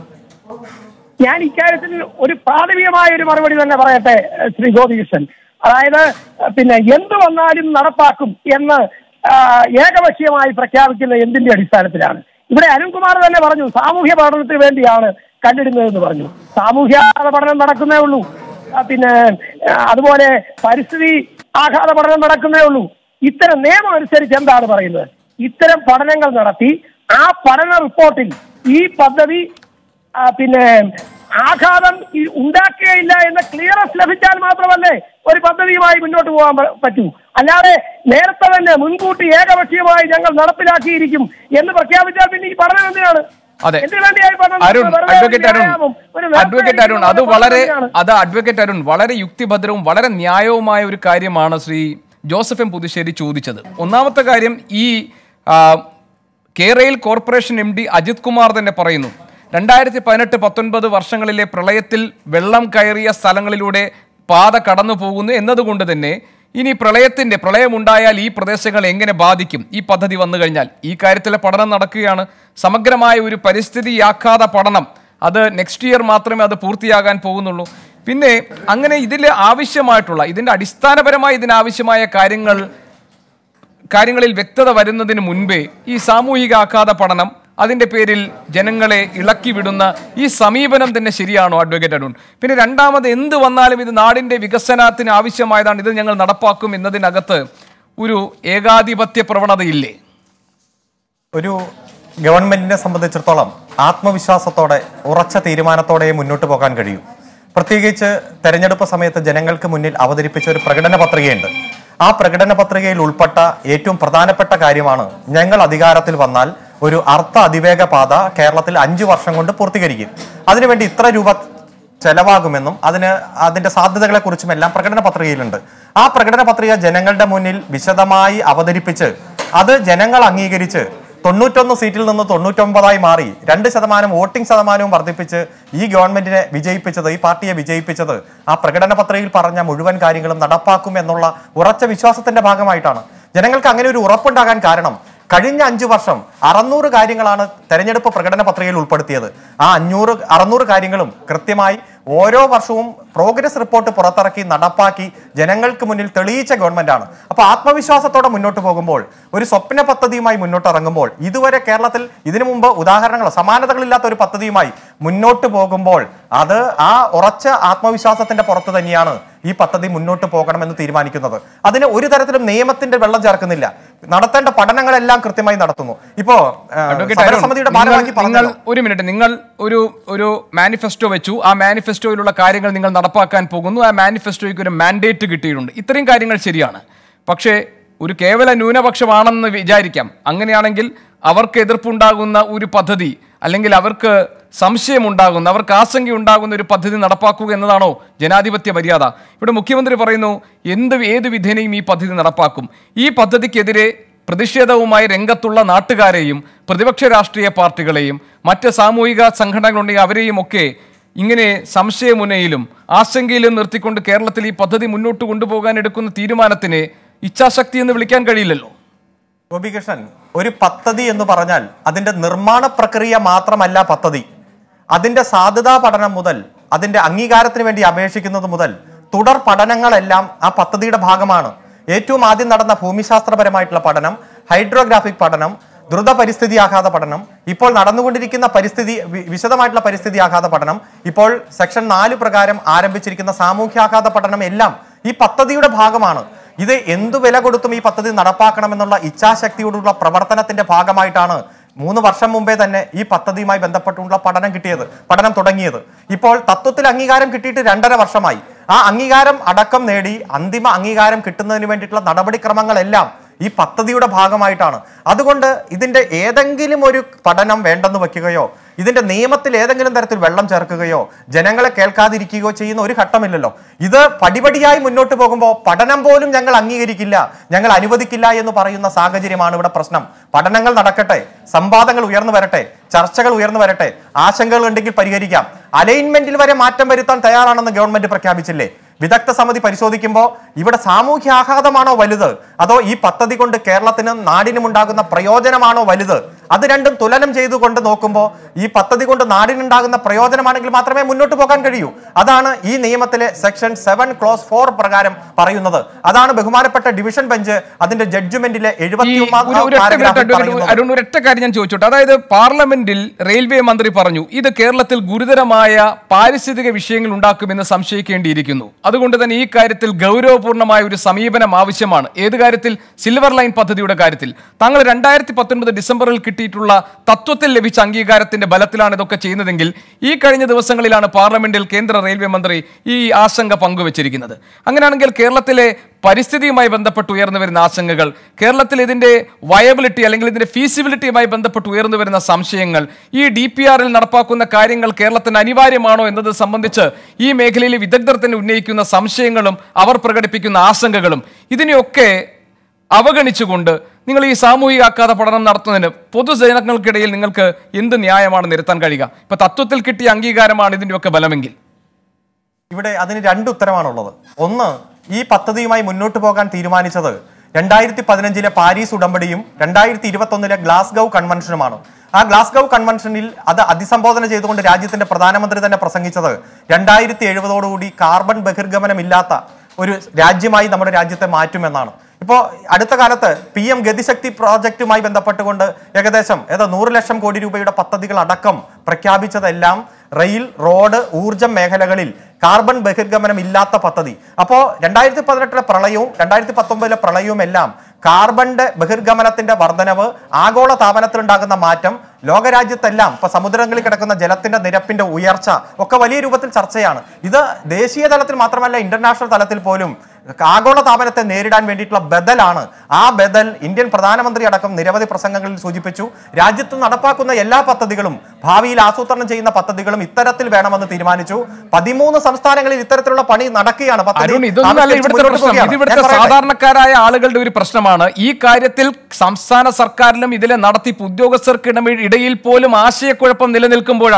ഞാൻ ഇക്കാര്യത്തിൽ ഒരു പ്രാഥമികമായ ഒരു മറുപടി തന്നെ പറയട്ടെ ഏഹ് ശ്രീ ഗോപികൃഷ്ണൻ അതായത് ഏഹ് പിന്നെ എന്ത് വന്നാലും നടപ്പാക്കും എന്ന് ആഹ് ഏകപക്ഷീയമായി പ്രഖ്യാപിക്കുന്ന എന്തിന്റെ അടിസ്ഥാനത്തിലാണ് ഇവിടെ അരുൺകുമാർ തന്നെ പറഞ്ഞു സാമൂഹ്യ പഠനത്തിന് വേണ്ടിയാണ് കണ്ടിടുന്നതെന്ന് പറഞ്ഞു സാമൂഹ്യ ആഘാത പഠനം നടക്കുന്നേ ഉള്ളൂ ആ, പിന്നെ ആ, അതുപോലെ പരിസ്ഥിതി ആഘാത പഠനം നടക്കുന്നേ ഉള്ളൂ ഇത്തരം നിയമം അനുസരിച്ച് എന്താണ് പറയുന്നത് ഇത്തരം പഠനങ്ങൾ നടത്തി ആ പഠന റിപ്പോർട്ടിൽ ഈ പദ്ധതി ആ, പിന്നെ ആഘാതം ഈ ഉണ്ടാക്കുകയില്ല എന്ന ക്ലിയറൻസ് ലഭിച്ചാൽ മാത്രമല്ലേ ഒരു പദ്ധതിയുമായി മുന്നോട്ട് പോകാൻ പ- പറ്റൂ അല്ലാതെ നേരത്തെ തന്നെ മുൻകൂട്ടി ഏകപക്ഷീയമായി ഞങ്ങൾ നടപ്പിലാക്കിയിരിക്കും എന്ന് പ്രഖ്യാപിച്ചാൽ പിന്നെ ഈ പഠനം എന്തിനാണ് അതെ എന്തിനു വേണ്ടിയായി പഠനം അരുൺ നടത്തുന്നത്? വെറുതെ ഒരു അഡ്വക്കേറ്റ് അരുൺ വ്യായാമം, ഒരു വെറുതെ അഡ്വക്കേറ്റ് അരുൺ അത് ഇരിക്കുന്ന വളരെ പദ്ധതിയാണ്. അത് അഡ്വക്കേറ്റ് അരുൺ വളരെ യുക്തിഭദ്രവും വളരെ ന്യായവുമായ ഒരു കാര്യമാണ് ശ്രീ ജോസഫ് എം പുതുശ്ശേരി ചോദിച്ചത് ഒന്നാമത്തെ കാര്യം ഈ ആ, കേരയിൽ corporation M D Ajith Kumar തന്നെ പറയുന്നു രണ്ടായിരത്തി പതിനെട്ട് പത്തൊൻപത് വർഷങ്ങളിലെ പ്രളയത്തിൽ വെള്ളം കയറിയ സ്ഥലങ്ങളിലൂടെ പാത കടന്നു പോകുന്നു എന്നതുകൊണ്ട് തന്നെ ഇനി പ്രളയത്തിന്റെ പ്രളയമുണ്ടായാൽ ഈ പ്രദേശങ്ങൾ എങ്ങനെ ബാധിക്കും ഈ പദ്ധതി വന്നു കഴിഞ്ഞാൽ ഈ കാര്യത്തിലെ പഠനം നടക്കുകയാണ് സമഗ്രമായ ഒരു പരിസ്ഥിതി ആഘാത പഠനം അത് നെക്സ്റ്റ് ഇയർ മാത്രമേ അത് പൂർത്തിയാകാൻ പോകുന്നുള്ളൂ പിന്നെ അങ്ങനെ ഇതിൽ ആവശ്യമായിട്ടുള്ള ഇതിന്റെ അടിസ്ഥാനപരമായി ഇതിനാവശ്യമായ കാര്യങ്ങൾ കാര്യങ്ങളിൽ വ്യക്തത വരുന്നതിന് മുൻപേ ഈ സാമൂഹിക ആഘാത പഠനം അതിന്റെ പേരിൽ ജനങ്ങളെ ഇളക്കി വിടുന്ന ഈ സമീപനം തന്നെ ശരിയാണോ അഡ്വക്കേറ്റ് അരുൺ പിന്നെ രണ്ടാമത് എന്ത് വന്നാലും ഇത് നാടിന്റെ വികസനത്തിന് ആവശ്യമായതാണ് ഇത് ഞങ്ങൾ നടപ്പാക്കും എന്നതിനകത്ത് ഒരു ഏകാധിപത്യ പ്രവണതയില്ലേ ഒരു ഗവൺമെന്റിനെ സംബന്ധിച്ചിടത്തോളം ആത്മവിശ്വാസത്തോടെ ഉറച്ച തീരുമാനത്തോടെ മുന്നോട്ട് പോകാൻ കഴിയും പ്രത്യേകിച്ച് തെരഞ്ഞെടുപ്പ് സമയത്ത് ജനങ്ങൾക്ക് മുന്നിൽ അവതരിപ്പിച്ച ഒരു പ്രകടന പത്രികയുണ്ട് ആ പ്രകടന പത്രികയിൽ ഉൾപ്പെട്ട ഏറ്റവും പ്രധാനപ്പെട്ട കാര്യമാണ് ഞങ്ങൾ അധികാരത്തിൽ വന്നാൽ ഒരു അർത്ഥ അതിവേഗ പാത കേരളത്തിൽ അഞ്ചു വർഷം കൊണ്ട് പൂർത്തീകരിക്കും അതിനുവേണ്ടി ഇത്ര രൂപ ചെലവാകുമെന്നും അതിന് അതിന്റെ സാധ്യതകളെ കുറിച്ചും എല്ലാം പ്രകടന പത്രികയിലുണ്ട് ആ പ്രകടന പത്രിക ജനങ്ങളുടെ മുന്നിൽ വിശദമായി അവതരിപ്പിച്ച് അത് ജനങ്ങൾ അംഗീകരിച്ച് തൊണ്ണൂറ്റൊന്ന് സീറ്റിൽ നിന്ന് തൊണ്ണൂറ്റൊമ്പതായി മാറി രണ്ട് ശതമാനം വോട്ടിംഗ് ശതമാനവും വർദ്ധിപ്പിച്ച് ഈ ഗവൺമെന്റിനെ വിജയിപ്പിച്ചത് ഈ പാർട്ടിയെ വിജയിപ്പിച്ചത് ആ പ്രകടന പത്രികയിൽ പറഞ്ഞ മുഴുവൻ കാര്യങ്ങളും നടപ്പാക്കും എന്നുള്ള ഉറച്ച വിശ്വാസത്തിന്റെ ഭാഗമായിട്ടാണ് ജനങ്ങൾക്ക് അങ്ങനെ ഒരു ഉറപ്പുണ്ടാകാൻ കാരണം കഴിഞ്ഞ അഞ്ചു വർഷം അറുന്നൂറ് കാര്യങ്ങളാണ് തെരഞ്ഞെടുപ്പ് പ്രകടന പത്രികയിൽ ഉൾപ്പെടുത്തിയത് ആ അഞ്ഞൂറ് അറുന്നൂറ് കാര്യങ്ങളും കൃത്യമായി ഓരോ വർഷവും പ്രോഗ്രസ് റിപ്പോർട്ട് പുറത്തിറക്കി നടപ്പാക്കി ജനങ്ങൾക്ക് മുന്നിൽ തെളിയിച്ച ഗവൺമെന്റാണ് അപ്പൊ ആത്മവിശ്വാസത്തോടെ മുന്നോട്ട് പോകുമ്പോൾ ഒരു സ്വപ്ന പദ്ധതിയുമായി മുന്നോട്ട് ഇറങ്ങുമ്പോൾ ഇതുവരെ കേരളത്തിൽ ഇതിനു മുമ്പ് ഉദാഹരണങ്ങൾ സമാനതകളില്ലാത്ത ഒരു പദ്ധതിയുമായി മുന്നോട്ട് പോകുമ്പോൾ അത് ആ ഉറച്ച ആത്മവിശ്വാസത്തിന്റെ പുറത്ത് തന്നെയാണ് ഈ പദ്ധതി മുന്നോട്ട് പോകണമെന്ന് തീരുമാനിക്കുന്നത് അതിന് ഒരു തരത്തിലും നിയമത്തിന്റെ വെള്ളം ചേർക്കുന്നില്ല നടത്തേണ്ട പഠനങ്ങളെല്ലാം കൃത്യമായി നടത്തുന്നു ഇപ്പോ ആ, അഡ്വക്കേറ്റ് അരുൺ, സമരസമിതിയുടെ നിങ്ങൾ- ഭാരവാഹി നിങ്ങൾ പറഞ്ഞല്ലോ ഒരു മിനിറ്റ് നിങ്ങൾ ഒരു ഒരു മാനിഫെസ്റ്റോ വെച്ചു ആ മാനിഫെസ്റ്റോയിലുള്ള കാര്യങ്ങൾ നിങ്ങൾ നടപ്പാക്കാൻ പോകുന്നു ആ മാനിഫെസ്റ്റോയ്ക്ക് ഒരു മാൻഡേറ്റ് കിട്ടിയിട്ടുണ്ട് ഇത്രയും കാര്യങ്ങൾ ശരിയാണ് പക്ഷേ ഒരു കേവല ന്യൂനപക്ഷമാണെന്ന് വിചാരിക്കാം അങ്ങനെയാണെങ്കിൽ അവർക്ക് എതിർപ്പുണ്ടാകുന്ന ഒരു പദ്ധതി അല്ലെങ്കിൽ അവർക്ക് സംശയമുണ്ടാകുന്ന അവർക്ക് ആശങ്കയുണ്ടാകുന്ന ഒരു പദ്ധതി നടപ്പാക്കുക എന്നതാണോ ജനാധിപത്യ മര്യാദ ഇവിടെ മുഖ്യമന്ത്രി പറയുന്നു എന്ത് ഏത് വിധേനയും ഈ പദ്ധതി നടപ്പാക്കും ഈ പദ്ധതിക്കെതിരെ പ്രതിഷേധവുമായി രംഗത്തുള്ള നാട്ടുകാരെയും പ്രതിപക്ഷ രാഷ്ട്രീയ പാർട്ടികളെയും മറ്റ് സാമൂഹിക സംഘടനകളുണ്ടെങ്കിൽ അവരെയും ഒക്കെ ഇങ്ങനെ സംശയമുനയിലും ആശങ്കയിലും നിർത്തിക്കൊണ്ട് കേരളത്തിൽ ഈ പദ്ധതി മുന്നോട്ട് കൊണ്ടുപോകാൻ എടുക്കുന്ന തീരുമാനത്തിന് ഇച്ഛാശക്തി എന്ന് വിളിക്കാൻ കഴിയില്ലല്ലോ ഗോപികൃഷ്ണൻ ഒരു പദ്ധതി എന്ന് പറഞ്ഞാൽ അതിന്റെ നിർമ്മാണ പ്രക്രിയ മാത്രമല്ല പദ്ധതി അതിന്റെ സാധ്യതാ പഠനം മുതൽ അതിന്റെ അംഗീകാരത്തിന് വേണ്ടി അപേക്ഷിക്കുന്നത് മുതൽ തുടർ പഠനങ്ങളെല്ലാം ആ പദ്ധതിയുടെ ഭാഗമാണ് ഏറ്റവും ആദ്യം നടന്ന ഭൂമിശാസ്ത്രപരമായിട്ടുള്ള പഠനം ഹൈഡ്രോഗ്രാഫിക് പഠനം ദ്രുത പരിസ്ഥിതി ആഘാത പഠനം ഇപ്പോൾ നടന്നുകൊണ്ടിരിക്കുന്ന പരിസ്ഥിതി വി- വിശദമായിട്ടുള്ള പരിസ്ഥിതി ആഘാത പഠനം ഇപ്പോൾ സെക്ഷൻ നാല് പ്രകാരം ആരംഭിച്ചിരിക്കുന്ന സാമൂഹ്യാഘാത പഠനം എല്ലാം ഈ പദ്ധതിയുടെ ഭാഗമാണ് ഇത് എന്തു വില കൊടുത്തും ഈ പദ്ധതി നടപ്പാക്കണമെന്നുള്ള ഇച്ഛാശക്തിയോടുള്ള പ്രവർത്തനത്തിന്റെ ഭാഗമായിട്ടാണ് മൂന്ന് വർഷം മുമ്പേ തന്നെ ഈ പദ്ധതിയുമായി ബന്ധപ്പെട്ടുള്ള പഠനം കിട്ടിയത് പഠനം തുടങ്ങിയത് ഇപ്പോൾ തത്വത്തിൽ അംഗീകാരം കിട്ടിയിട്ട് രണ്ടര വർഷമായി ആ അംഗീകാരം അടക്കം നേടി അന്തിമ അംഗീകാരം കിട്ടുന്നതിന് വേണ്ടിയിട്ടുള്ള നടപടിക്രമങ്ങളെല്ലാം ഈ പദ്ധതിയുടെ ഭാഗമായിട്ടാണ് അതുകൊണ്ട് ഇതിന്റെ ഏതെങ്കിലും ഒരു പഠനം വേണ്ടെന്ന് വെക്കുകയോ ഇതിന്റെ നിയമത്തിൽ ഏതെങ്കിലും തരത്തിൽ വെള്ളം ചേർക്കുകയോ ജനങ്ങളെ കേൾക്കാതിരിക്കുകയോ ചെയ്യുന്ന ഒരു ഘട്ടമില്ലല്ലോ ഇത് പടിപടിയായി മുന്നോട്ട് പോകുമ്പോൾ പഠനം പോലും ഞങ്ങൾ അംഗീകരിക്കില്ല ഞങ്ങൾ അനുവദിക്കില്ല എന്ന് പറയുന്ന സാഹചര്യമാണ് ഇവിടെ പ്രശ്നം പഠനങ്ങൾ നടക്കട്ടെ സംവാദങ്ങൾ ഉയർന്നു വരട്ടെ ചർച്ചകൾ ഉയർന്നു വരട്ടെ ആശങ്കകൾ ഉണ്ടെങ്കിൽ പരിഹരിക്കാം അലൈൻമെന്റിൽ വരെ മാറ്റം വരുത്താൻ തയ്യാറാണെന്ന് ഗവൺമെന്റ് പ്രഖ്യാപിച്ചില്ലേ വിദഗ്ധ സമിതി പരിശോധിക്കുമ്പോൾ ഇവിടെ സാമൂഹ്യ ആഘാതമാണോ വലുത് അതോ ഈ പദ്ധതി കൊണ്ട് കേരളത്തിനും നാടിനും ഉണ്ടാകുന്ന പ്രയോജനമാണോ വലുത് അത് രണ്ടും തുലനം ചെയ്തുകൊണ്ട് നോക്കുമ്പോൾ ഈ പദ്ധതി കൊണ്ട് നാടിനുണ്ടാകുന്ന പ്രയോജനമാണെങ്കിൽ മാത്രമേ മുന്നോട്ട് പോകാൻ കഴിയൂ അതാണ് ഈ നിയമത്തിലെ സെക്ഷൻ സെവൻ ക്ലോസ് ഫോർ പ്രകാരം പറയുന്നത് അതാണ് ബഹുമാനപ്പെട്ട ഡിവിഷൻ ബെഞ്ച് അതിന്റെ ജഡ്ജ്മെന്റിലെ ഈ എഴുപത്തി ഒരു- ഒരു ഒറ്റ മിനിറ്റ് അഡ്വക്കേറ്റ് അരുൺ ഒരൊറ്റ കാര്യം ഞാൻ ചോദിച്ചോട്ടെ അതായത് പാർലമെന്റിൽ റെയിൽവേ മന്ത്രി പറഞ്ഞു ഇത് കേരളത്തിൽ ഗുരുതരമായ പാരിസ്ഥിതിക വിഷയങ്ങൾ ഉണ്ടാക്കുമെന്ന് സംശയിക്കേണ്ടിയിരിക്കുന്നു അതുകൊണ്ട് തന്നെ ഈ കാര്യത്തിൽ ഗൗരവപൂർണ്ണമായ ഒരു സമീപനം ആവശ്യമാണ് ഏത് കാര്യത്തിൽ സിൽവർ ലൈൻ പദ്ധതിയുടെ കാര്യത്തിൽ താങ്കൾ രണ്ടായിരത്തി പത്തൊൻപത് ഡിസംബറിൽ കിട്ടിയിട്ടുള്ള തത്വത്തിൽ ലഭിച്ച അംഗീകാരത്തിന്റെ ബലത്തിലാണ് ഇതൊക്കെ ചെയ്യുന്നതെങ്കിൽ ഈ കഴിഞ്ഞ ദിവസങ്ങളിലാണ് പാർലമെന്റിൽ കേന്ദ്ര റെയിൽവേ മന്ത്രി ഈ ആശങ്ക പങ്കുവച്ചിരിക്കുന്നത് അങ്ങനെയാണെങ്കിൽ കേരളത്തിലെ പരിസ്ഥിതിയുമായി ബന്ധപ്പെട്ട് ഉയർന്നു വരുന്ന ആശങ്കകൾ കേരളത്തിൽ ഇതിന്റെ വയബിലിറ്റി അല്ലെങ്കിൽ ഇതിന്റെ ഫീസിബിലിറ്റിയുമായി ബന്ധപ്പെട്ട് ഉയർന്നു വരുന്ന സംശയങ്ങൾ ഈ ഡി പി ആറിൽ നടപ്പാക്കുന്ന കാര്യങ്ങൾ കേരളത്തിന് അനിവാര്യമാണോ എന്നത് സംബന്ധിച്ച് ഈ മേഖലയിലെ വിദഗ്ധർ തന്നെ ഉന്നയിക്കുന്ന സംശയങ്ങളും അവർ പ്രകടിപ്പിക്കുന്ന ആശങ്കകളും ഇതിനെയൊക്കെ അവഗണിച്ചുകൊണ്ട് നിങ്ങൾ ഈ സാമൂഹിക ആഘാത പഠനം നടത്തുന്നതിന് പൊതുജനങ്ങൾക്കിടയിൽ നിങ്ങൾക്ക് എന്ത് ന്യായമാണ് നിരത്താൻ കഴിയുക ഇപ്പൊ തത്വത്തിൽ കിട്ടിയ അംഗീകാരമാണ് ഇതിന്റെയൊക്കെ ബലമെങ്കിൽ ഇവിടെ അതിന് രണ്ട് ഉത്തരമാണുള്ളത് ഒന്ന് ഈ പദ്ധതിയുമായി മുന്നോട്ട് പോകാൻ തീരുമാനിച്ചത് രണ്ടായിരത്തി പതിനഞ്ചിലെ പാരീസ് ഉടമ്പടിയും രണ്ടായിരത്തി ഇരുപത്തി ഒന്നിലെ ഗ്ലാസ്ഗൌ കൺവെൻഷനുമാണ് ആ ഗ്ലാസ്ഗൌ കൺവെൻഷനിൽ അത് അഭിസംബോധന ചെയ്തുകൊണ്ട് രാജ്യത്തിന്റെ പ്രധാനമന്ത്രി തന്നെ പ്രസംഗിച്ചത് രണ്ടായിരത്തി എഴുപതോടുകൂടി കാർബൺ ബഹിർഗമനമില്ലാത്ത ഒരു രാജ്യമായി നമ്മുടെ രാജ്യത്തെ മാറ്റുമെന്നാണ് ഇപ്പോൾ അടുത്ത കാലത്ത് പി എം ഗതിശക്തി പ്രോജക്റ്റുമായി ബന്ധപ്പെട്ടുകൊണ്ട് ഏകദേശം ഏതോ നൂറ് ലക്ഷം കോടി രൂപയുടെ പദ്ധതികൾ അടക്കം പ്രഖ്യാപിച്ചതെല്ലാം റെയിൽ റോഡ് ഊർജം മേഖലകളിൽ കാർബൺ ബഹിർഗമനം ഇല്ലാത്ത പദ്ധതി അപ്പോൾ രണ്ടായിരത്തി പതിനെട്ടിലെ പ്രളയവും രണ്ടായിരത്തി പത്തൊമ്പതിലെ പ്രളയവും എല്ലാം കാർബണിന്റെ ബഹിർഗമനത്തിന്റെ വർധനവ് ആഗോള താപനത്തിലുണ്ടാകുന്ന മാറ്റം ലോകരാജ്യത്തെല്ലാം ഇപ്പൊ സമുദ്രങ്ങളിൽ കിടക്കുന്ന ജലത്തിന്റെ നിരപ്പിന്റെ ഉയർച്ച ഒക്കെ വലിയ രൂപത്തിൽ ചർച്ചയാണ് ഇത് ദേശീയ തലത്തിൽ മാത്രമല്ല ഇന്റർനാഷണൽ തലത്തിൽ പോലും ആഗോള താപനത്തെ നേരിടാൻ വേണ്ടിയിട്ടുള്ള ബദലാണ് ആ ബദൽ ഇന്ത്യൻ പ്രധാനമന്ത്രി അടക്കം നിരവധി പ്രസംഗങ്ങളിൽ സൂചിപ്പിച്ചു രാജ്യത്ത് നടപ്പാക്കുന്ന എല്ലാ പദ്ധതികളും ഭാവിയിൽ ആസൂത്രണം ചെയ്യുന്ന പദ്ധതികളും ഇത്തരത്തിൽ വേണമെന്ന് തീരുമാനിച്ചു പതിമൂന്ന് സംസ്ഥാനങ്ങളിൽ ഇത്തരത്തിലുള്ള പണി നടക്കുകയാണ് പദ്ധതി അരുൺ ഇതൊന്നും അല്ല ആവിഷ്കരിച്ച് ഇവിടുത്തെ മുന്നോട്ട് പ്രശ്നം പോവുകയാണ്. ഇത് ഇവിടുത്തെ ഞാൻ പറയട്ടെ. സാധാരണക്കാരായ ആളുകളുടെ ഒരു പ്രശ്നമാണ് ഈ കാര്യത്തിൽ സംസ്ഥാന സർക്കാരിലും ഇതിലെ നടത്തിപ്പ് ഉദ്യോഗസ്ഥർക്കിട ഇടയിൽ പോലും ആശയക്കുഴപ്പം നിലനിൽക്കുമ്പോഴാണ്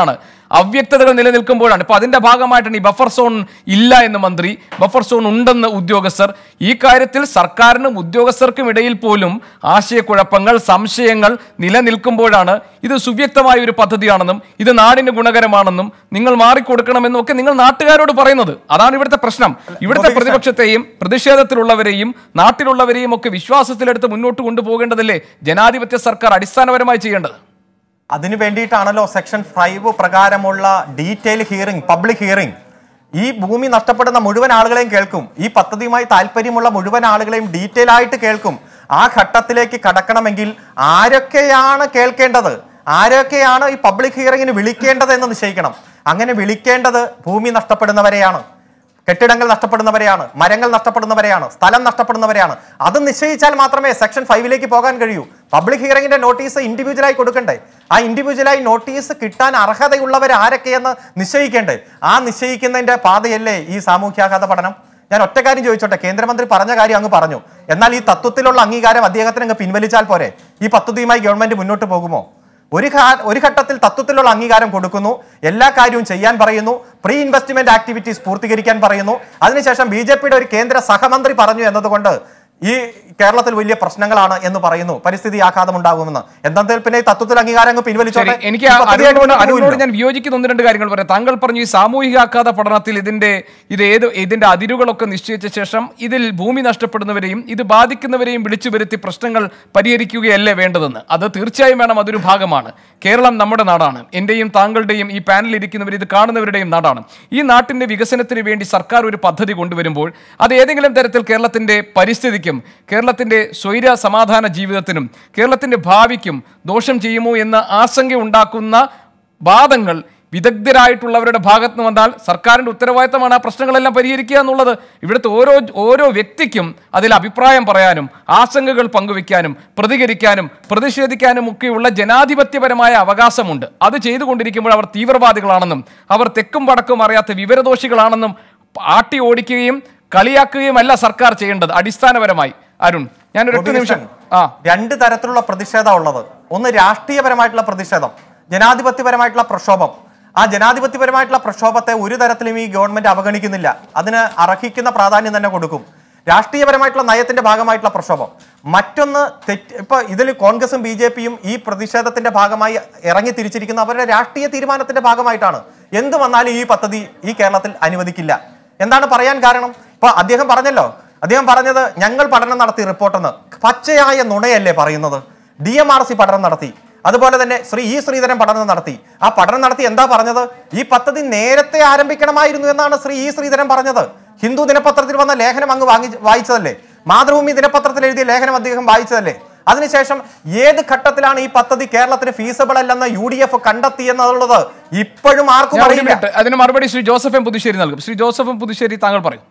അവ്യക്തതകൾ നിലനിൽക്കുമ്പോഴാണ് ഇപ്പൊ അതിന്റെ ഭാഗമായിട്ടാണ് ഈ ബഫർ സോൺ ഇല്ല എന്ന് മന്ത്രി ബഫർ സോൺ ഉണ്ടെന്ന് ഉദ്യോഗസ്ഥർ ഈ കാര്യത്തിൽ സർക്കാരിനും ഉദ്യോഗസ്ഥർക്കും ഇടയിൽ പോലും ആശയക്കുഴപ്പങ്ങൾ സംശയങ്ങൾ നിലനിൽക്കുമ്പോഴാണ് ഇത് സുവ്യക്തമായ ഒരു പദ്ധതിയാണെന്നും ഇത് നാടിന് ഗുണകരമാണെന്നും നിങ്ങൾ മാറിക്കൊടുക്കണമെന്നും ഒക്കെ നിങ്ങൾ നാട്ടുകാരോട് പറയുന്നത് അതാണ് ഇവിടുത്തെ പ്രശ്നം ഇവിടുത്തെ ഗോപി കൃഷ്ണൻ. പ്രതിപക്ഷത്തെയും പ്രതിഷേധത്തിലുള്ളവരെയും നാട്ടിലുള്ളവരെയും ഒക്കെ വിശ്വാസത്തിലെടുത്ത് മുന്നോട്ട് കൊണ്ടുപോകേണ്ടതല്ലേ ജനാധിപത്യ സർക്കാർ അടിസ്ഥാനപരമായി ചെയ്യേണ്ടത് അതിനു വേണ്ടിയിട്ടാണല്ലോ സെക്ഷൻ ഫൈവ് പ്രകാരമുള്ള ഡീറ്റെയിൽ ഹിയറിംഗ് പബ്ലിക് ഹിയറിംഗ് ഈ ഭൂമി നഷ്ടപ്പെടുന്ന മുഴുവൻ ആളുകളെയും കേൾക്കും ഈ പദ്ധതിയുമായി താല്പര്യമുള്ള മുഴുവൻ ആളുകളെയും ഡീറ്റെയിൽ ആയിട്ട് കേൾക്കും ആ ഘട്ടത്തിലേക്ക് കടക്കണമെങ്കിൽ ആരൊക്കെയാണ് കേൾക്കേണ്ടത് ആരൊക്കെയാണ് ഈ പബ്ലിക് ഹിയറിംഗിന് വിളിക്കേണ്ടത് എന്ന് നിശ്ചയിക്കണം അങ്ങനെ വിളിക്കേണ്ടത് ഭൂമി നഷ്ടപ്പെടുന്നവരെയാണ് കെട്ടിടങ്ങൾ നഷ്ടപ്പെടുന്നവരെയാണ് മരങ്ങൾ നഷ്ടപ്പെടുന്നവരെയാണ് സ്ഥലം നഷ്ടപ്പെടുന്നവരെയാണ് അത് നിശ്ചയിച്ചാൽ മാത്രമേ സെക്ഷൻ ഫൈവിലേക്ക് പോകാൻ കഴിയൂ പബ്ലിക് ഹിയറിംഗിന്റെ നോട്ടീസ് ഇൻഡിവിജ്വലായി കൊടുക്കണ്ടേ ആ ഇൻഡിവിജ്വലായി നോട്ടീസ് കിട്ടാൻ അർഹതയുള്ളവർ ആരൊക്കെയെന്ന് നിശ്ചയിക്കേണ്ടേ ആ നിശ്ചയിക്കുന്നതിന്റെ പാതയല്ലേ ഈ സാമൂഹ്യാഘാത പഠനം ഞാൻ ഒറ്റ കാര്യം ചോദിച്ചോട്ടെ കേന്ദ്രമന്ത്രി പറഞ്ഞ കാര്യം അങ്ങ് പറഞ്ഞു എന്നാൽ ഈ തത്വത്തിലുള്ള അംഗീകാരം അദ്ദേഹത്തിന് അങ്ങ് പിൻവലിച്ചാൽ പോരെ ഈ പദ്ധതിയുമായി ഗവൺമെന്റ് മുന്നോട്ട് പോകുമോ ഒരു ഘാ- ഒരു ഘട്ടത്തിൽ തത്വത്തിലുള്ള അംഗീകാരം കൊടുക്കുന്നു എല്ലാ കാര്യവും ചെയ്യാൻ പറയുന്നു പ്രീ ഇൻവെസ്റ്റ്മെന്റ് ആക്ടിവിറ്റീസ് പൂർത്തീകരിക്കാൻ പറയുന്നു അതിനുശേഷം ബി ജെ പിയുടെ ഒരു കേന്ദ്ര സഹമന്ത്രി പറഞ്ഞു എന്നതുകൊണ്ട് ഈ കേരളത്തിൽ വലിയ പ്രശ്നങ്ങളാണ് എന്ന് പറയുന്നു പരിസ്ഥിതി ആഘാതം ഉണ്ടാകുമെന്ന് എന്തായാലും പിന്നെ ഈ തത്വത്തിൽ അംഗീകാരം അങ്ങ് ശരി പിൻവലിച്ചോട്ടെ എനിക്ക് ഈ പദ്ധതിയായിട്ട് അരുണിനോട് മുന്നോട്ട് അരുണിനോട് പോകില്ല. ഞാൻ വിയോജിക്കുന്ന ഒന്ന് രണ്ട് കാര്യങ്ങൾ പറയാം താങ്കൾ പറഞ്ഞു ഈ സാമൂഹിക ആഘാത പഠനത്തിൽ ഇതിന്റെ ഇത് ഏത് ഇതിന്റെ അതിരുകളൊക്കെ നിശ്ചയിച്ച ശേഷം ഇതിൽ ഭൂമി നഷ്ടപ്പെടുന്നവരെയും ഇത് ബാധിക്കുന്നവരെയും വിളിച്ചു വരുത്തി പ്രശ്നങ്ങൾ പരിഹരിക്കുകയല്ലേ വേണ്ടതെന്ന് അത് തീർച്ചയായും വേണം അതൊരു ഭാഗമാണ് കേരളം നമ്മുടെ നാടാണ് എന്റെയും താങ്കളുടെയും ഈ പാനലിൽ ഇരിക്കുന്നവർ ഇത് കാണുന്നവരുടെയും നാടാണ് ഈ നാട്ടിന്റെ വികസനത്തിന് വേണ്ടി സർക്കാർ ഒരു പദ്ധതി കൊണ്ടുവരുമ്പോൾ അത് ഏതെങ്കിലും തരത്തിൽ കേരളത്തിന്റെ പരിസ്ഥിതിക്കും കേരളത്തിന്റെ സ്വൈര സമാധാന ജീവിതത്തിനും കേരളത്തിന്റെ ഭാവിക്കും ദോഷം ചെയ്യുമോ എന്ന ആശങ്ക ഉണ്ടാക്കുന്ന വാദങ്ങൾ വിദഗ്ധരായിട്ടുള്ളവരുടെ ഭാഗത്ത് നിന്ന് വന്നാൽ സർക്കാരിന്റെ ഉത്തരവാദിത്തമാണ് ആ പ്രശ്നങ്ങളെല്ലാം പരിഹരിക്കുക എന്നുള്ളത് ഇവിടുത്തെ ഓരോ ഓരോ വ്യക്തിക്കും അതിൽ അഭിപ്രായം പറയാനും ആശങ്കകൾ പങ്കുവെക്കാനും പ്രതികരിക്കാനും പ്രതിഷേധിക്കാനും ഒക്കെയുള്ള ജനാധിപത്യപരമായ അവകാശമുണ്ട് അത് ചെയ്തുകൊണ്ടിരിക്കുമ്പോൾ അവർ തീവ്രവാദികളാണെന്നും അവർ തെക്കും വടക്കും അറിയാത്ത വിവരദോഷികളാണെന്നും ആട്ടി ഓടിക്കുകയും കളിയാക്കുകയും അല്ല സർക്കാർ ചെയ്യേണ്ടത് അടിസ്ഥാനപരമായി അരുൺ ഞാൻ ഒരൊറ്റ നിമിഷം ആ രണ്ട് തരത്തിലുള്ള പ്രതിഷേധം ഉള്ളത് ഒന്ന് രാഷ്ട്രീയപരമായിട്ടുള്ള പ്രതിഷേധം ജനാധിപത്യപരമായിട്ടുള്ള പ്രക്ഷോഭം ആ ജനാധിപത്യപരമായിട്ടുള്ള പ്രക്ഷോഭത്തെ ഒരു തരത്തിലും ഈ ഗവൺമെന്റ് അവഗണിക്കുന്നില്ല അതിന് അർഹിക്കുന്ന പ്രാധാന്യം തന്നെ കൊടുക്കും രാഷ്ട്രീയപരമായിട്ടുള്ള നയത്തിന്റെ ഭാഗമായിട്ടുള്ള പ്രക്ഷോഭം മറ്റൊന്ന് തെറ്റ് ഇപ്പൊ ഇതിൽ കോൺഗ്രസും ബി ജെ പിയും ഈ പ്രതിഷേധത്തിന്റെ ഭാഗമായി ഇറങ്ങി തിരിച്ചിരിക്കുന്ന അവരുടെ രാഷ്ട്രീയ തീരുമാനത്തിന്റെ ഭാഗമായിട്ടാണ് എന്ത് വന്നാലും ഈ പദ്ധതി ഈ കേരളത്തിൽ അനുവദിക്കില്ല എന്താണ് പറയാൻ കാരണം ഇപ്പൊ അദ്ദേഹം പറഞ്ഞല്ലോ അദ്ദേഹം പറഞ്ഞത് ഞങ്ങൾ പഠനം നടത്തി റിപ്പോർട്ടെന്ന് പച്ചയായ നുണയല്ലേ പറയുന്നത് ഡി എം ആർ സി പഠനം നടത്തി അതുപോലെ തന്നെ ശ്രീ ഇ ശ്രീധരൻ പഠനം നടത്തി ആ പഠനം നടത്തി എന്താ പറഞ്ഞത് ഈ പദ്ധതി നേരത്തെ ആരംഭിക്കണമായിരുന്നു എന്നാണ് ശ്രീ ഇ ശ്രീധരൻ പറഞ്ഞത് ഹിന്ദു ദിനപത്രത്തിൽ വന്ന ലേഖനം അങ്ങ് വാങ്ങി വായിച്ചതല്ലേ മാതൃഭൂമി ദിനപത്രത്തിൽ എഴുതിയ ലേഖനം അദ്ദേഹം വായിച്ചതല്ലേ അതിനുശേഷം ഏത് ഘട്ടത്തിലാണ് ഈ പദ്ധതി കേരളത്തിന് ഫീസബിൾ അല്ലെന്ന് യു ഡി എഫ് കണ്ടെത്തി എന്നുള്ളത് ഇപ്പോഴും ആർക്കും ഞാൻ ഒരു അറിയില്ല മിനിറ്റ് അതിന് മറുപടി ശ്രീ ജോസഫ് എം പുതുശ്ശേരി നൽകും ശ്രീ ജോസഫ് എം പുതുശ്ശേരി താങ്കൾ പറയും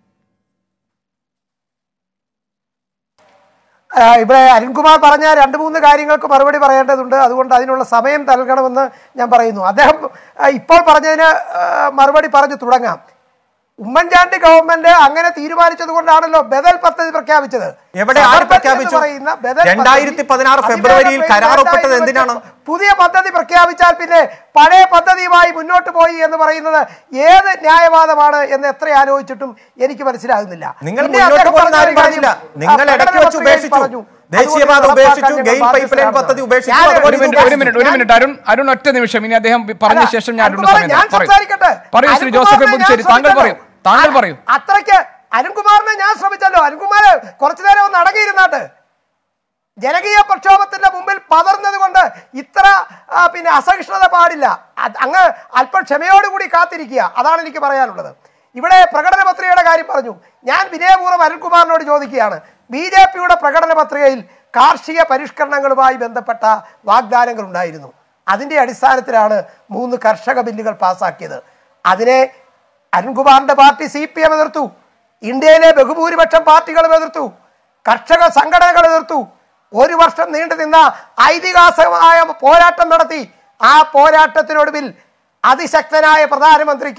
ആ, ഇവിടെ അരുൺകുമാർ പറഞ്ഞ രണ്ട് മൂന്ന് കാര്യങ്ങൾക്ക് മറുപടി പറയേണ്ടതുണ്ട് അതുകൊണ്ട് അതിനുള്ള സമയം നൽകണമെന്ന് ഞാൻ പറയുന്നു അദ്ദേഹം ആ, ഇപ്പോൾ പറഞ്ഞതിന് ആ, മറുപടി പറഞ്ഞു തുടങ്ങാം ഉമ്മൻചാണ്ടി ഗവൺമെന്റ് അങ്ങനെ തീരുമാനിച്ചത് കൊണ്ടാണല്ലോ ബദൽ പദ്ധതി പ്രഖ്യാപിച്ചത് എവിടെ ആര് സബർമതി പ്രഖ്യാപിച്ചു? എന്ന് പറയുന്ന ബദൽ പദ്ധതി 2016 ഫെബ്രുവരിയിൽ അതിവേഗം കരാർ ഒപ്പിട്ടത് വേണ്ടായെന്ന് എന്തിനാണ്? വെച്ച് പുതിയ പദ്ധതി പ്രഖ്യാപിച്ചാൽ പിന്നെ പഴയ പദ്ധതിയുമായി മുന്നോട്ട് പോയി എന്ന് പറയുന്നത് ഏത് ന്യായവാദമാണ് എന്ന് എത്ര ആലോചിച്ചിട്ടും എനിക്ക് മനസ്സിലാകുന്നില്ല നിങ്ങൾ പിന്നെ മുന്നോട്ട് അദ്ദേഹം പോകുന്ന ആരും പറഞ്ഞ പറഞ്ഞില്ല കാര്യം, നിങ്ങൾ ആ, ഇടയ്ക്ക് വെച്ച് പ്രകടന ഉപേക്ഷിച്ചു പറഞ്ഞു. ദേശീയപാത അതുകൊണ്ട് ഉപേക്ഷിച്ചു നടപ്പാക്കാൻ ഗെയിൽ ഞങ്ങൾ പൈപ്പ് ലൈൻ ബാധ്യസ്ഥരാണ്. പദ്ധതി ഉപേക്ഷിച്ചു ഞാൻ അതുപോലെ ഒരു മിനിറ്റ് ഒരു മിനിറ്റ് ഒരു മിനിറ്റ് അരുൺ അരുൺ ഒറ്റ നിമിഷം ഇനി അദ്ദേഹം പറഞ്ഞ അല്ല, ശേഷം ഞാൻ അരുണിന് അരുൺകുമാർ, സമയം ഞാൻ തരാം. പറയൂ. സംസാരിക്കട്ടെ പറയൂ ശ്രീ ജോസഫ് എം അരുൺകുമാറിനെ പുതുശ്ശേരി ഞാൻ താങ്കൾ പറയൂ ശ്രമിച്ചല്ലോ. താങ്കൾ അ- പറയൂ അത്രയ്ക്ക് അരുൺകുമാറിനെ ഞാൻ ശ്രമിച്ചല്ലോ അരുൺകുമാർ കുറച്ചു നേരം ഒന്ന് അടങ്ങിയിരുന്നാട്ട് ജനകീയ പ്രക്ഷോഭത്തിന്റെ മുമ്പിൽ പതർന്നത് കൊണ്ട് ഇത്ര ആ, പിന്നെ അസഹിഷ്ണുത പാടില്ല അത് അങ്ങ് അല്പം ക്ഷമയോടുകൂടി കാത്തിരിക്കുക അതാണ് എനിക്ക് പറയാനുള്ളത് ഇവിടെ പ്രകടന പത്രികയുടെ കാര്യം പറഞ്ഞു ഞാൻ വിനയപൂർവ്വം അരുൺകുമാറിനോട് ചോദിക്കുകയാണ് ബി ജെ പിയുടെ പ്രകടന പത്രികയിൽ കാർഷിക പരിഷ്കരണങ്ങളുമായി ബന്ധപ്പെട്ട വാഗ്ദാനങ്ങൾ ഉണ്ടായിരുന്നു അതിന്റെ അടിസ്ഥാനത്തിലാണ് മൂന്ന് കർഷക ബില്ലുകൾ പാസാക്കിയത് അതിനെ അരുൺകുമാറിന്റെ പാർട്ടി സി പി എം എതിർത്തു ഇന്ത്യയിലെ ബഹുഭൂരിപക്ഷം പാർട്ടികളും എതിർത്തു കർഷക സംഘടനകൾ എതിർത്തു ഒരു വർഷം നീണ്ടു നിന്ന ഐതിഹാസികമായ പോരാട്ടം നടത്തി ആ പോരാട്ടത്തിനൊടുവിൽ അതിശക്തനായ പ്രധാനമന്ത്രിക്ക്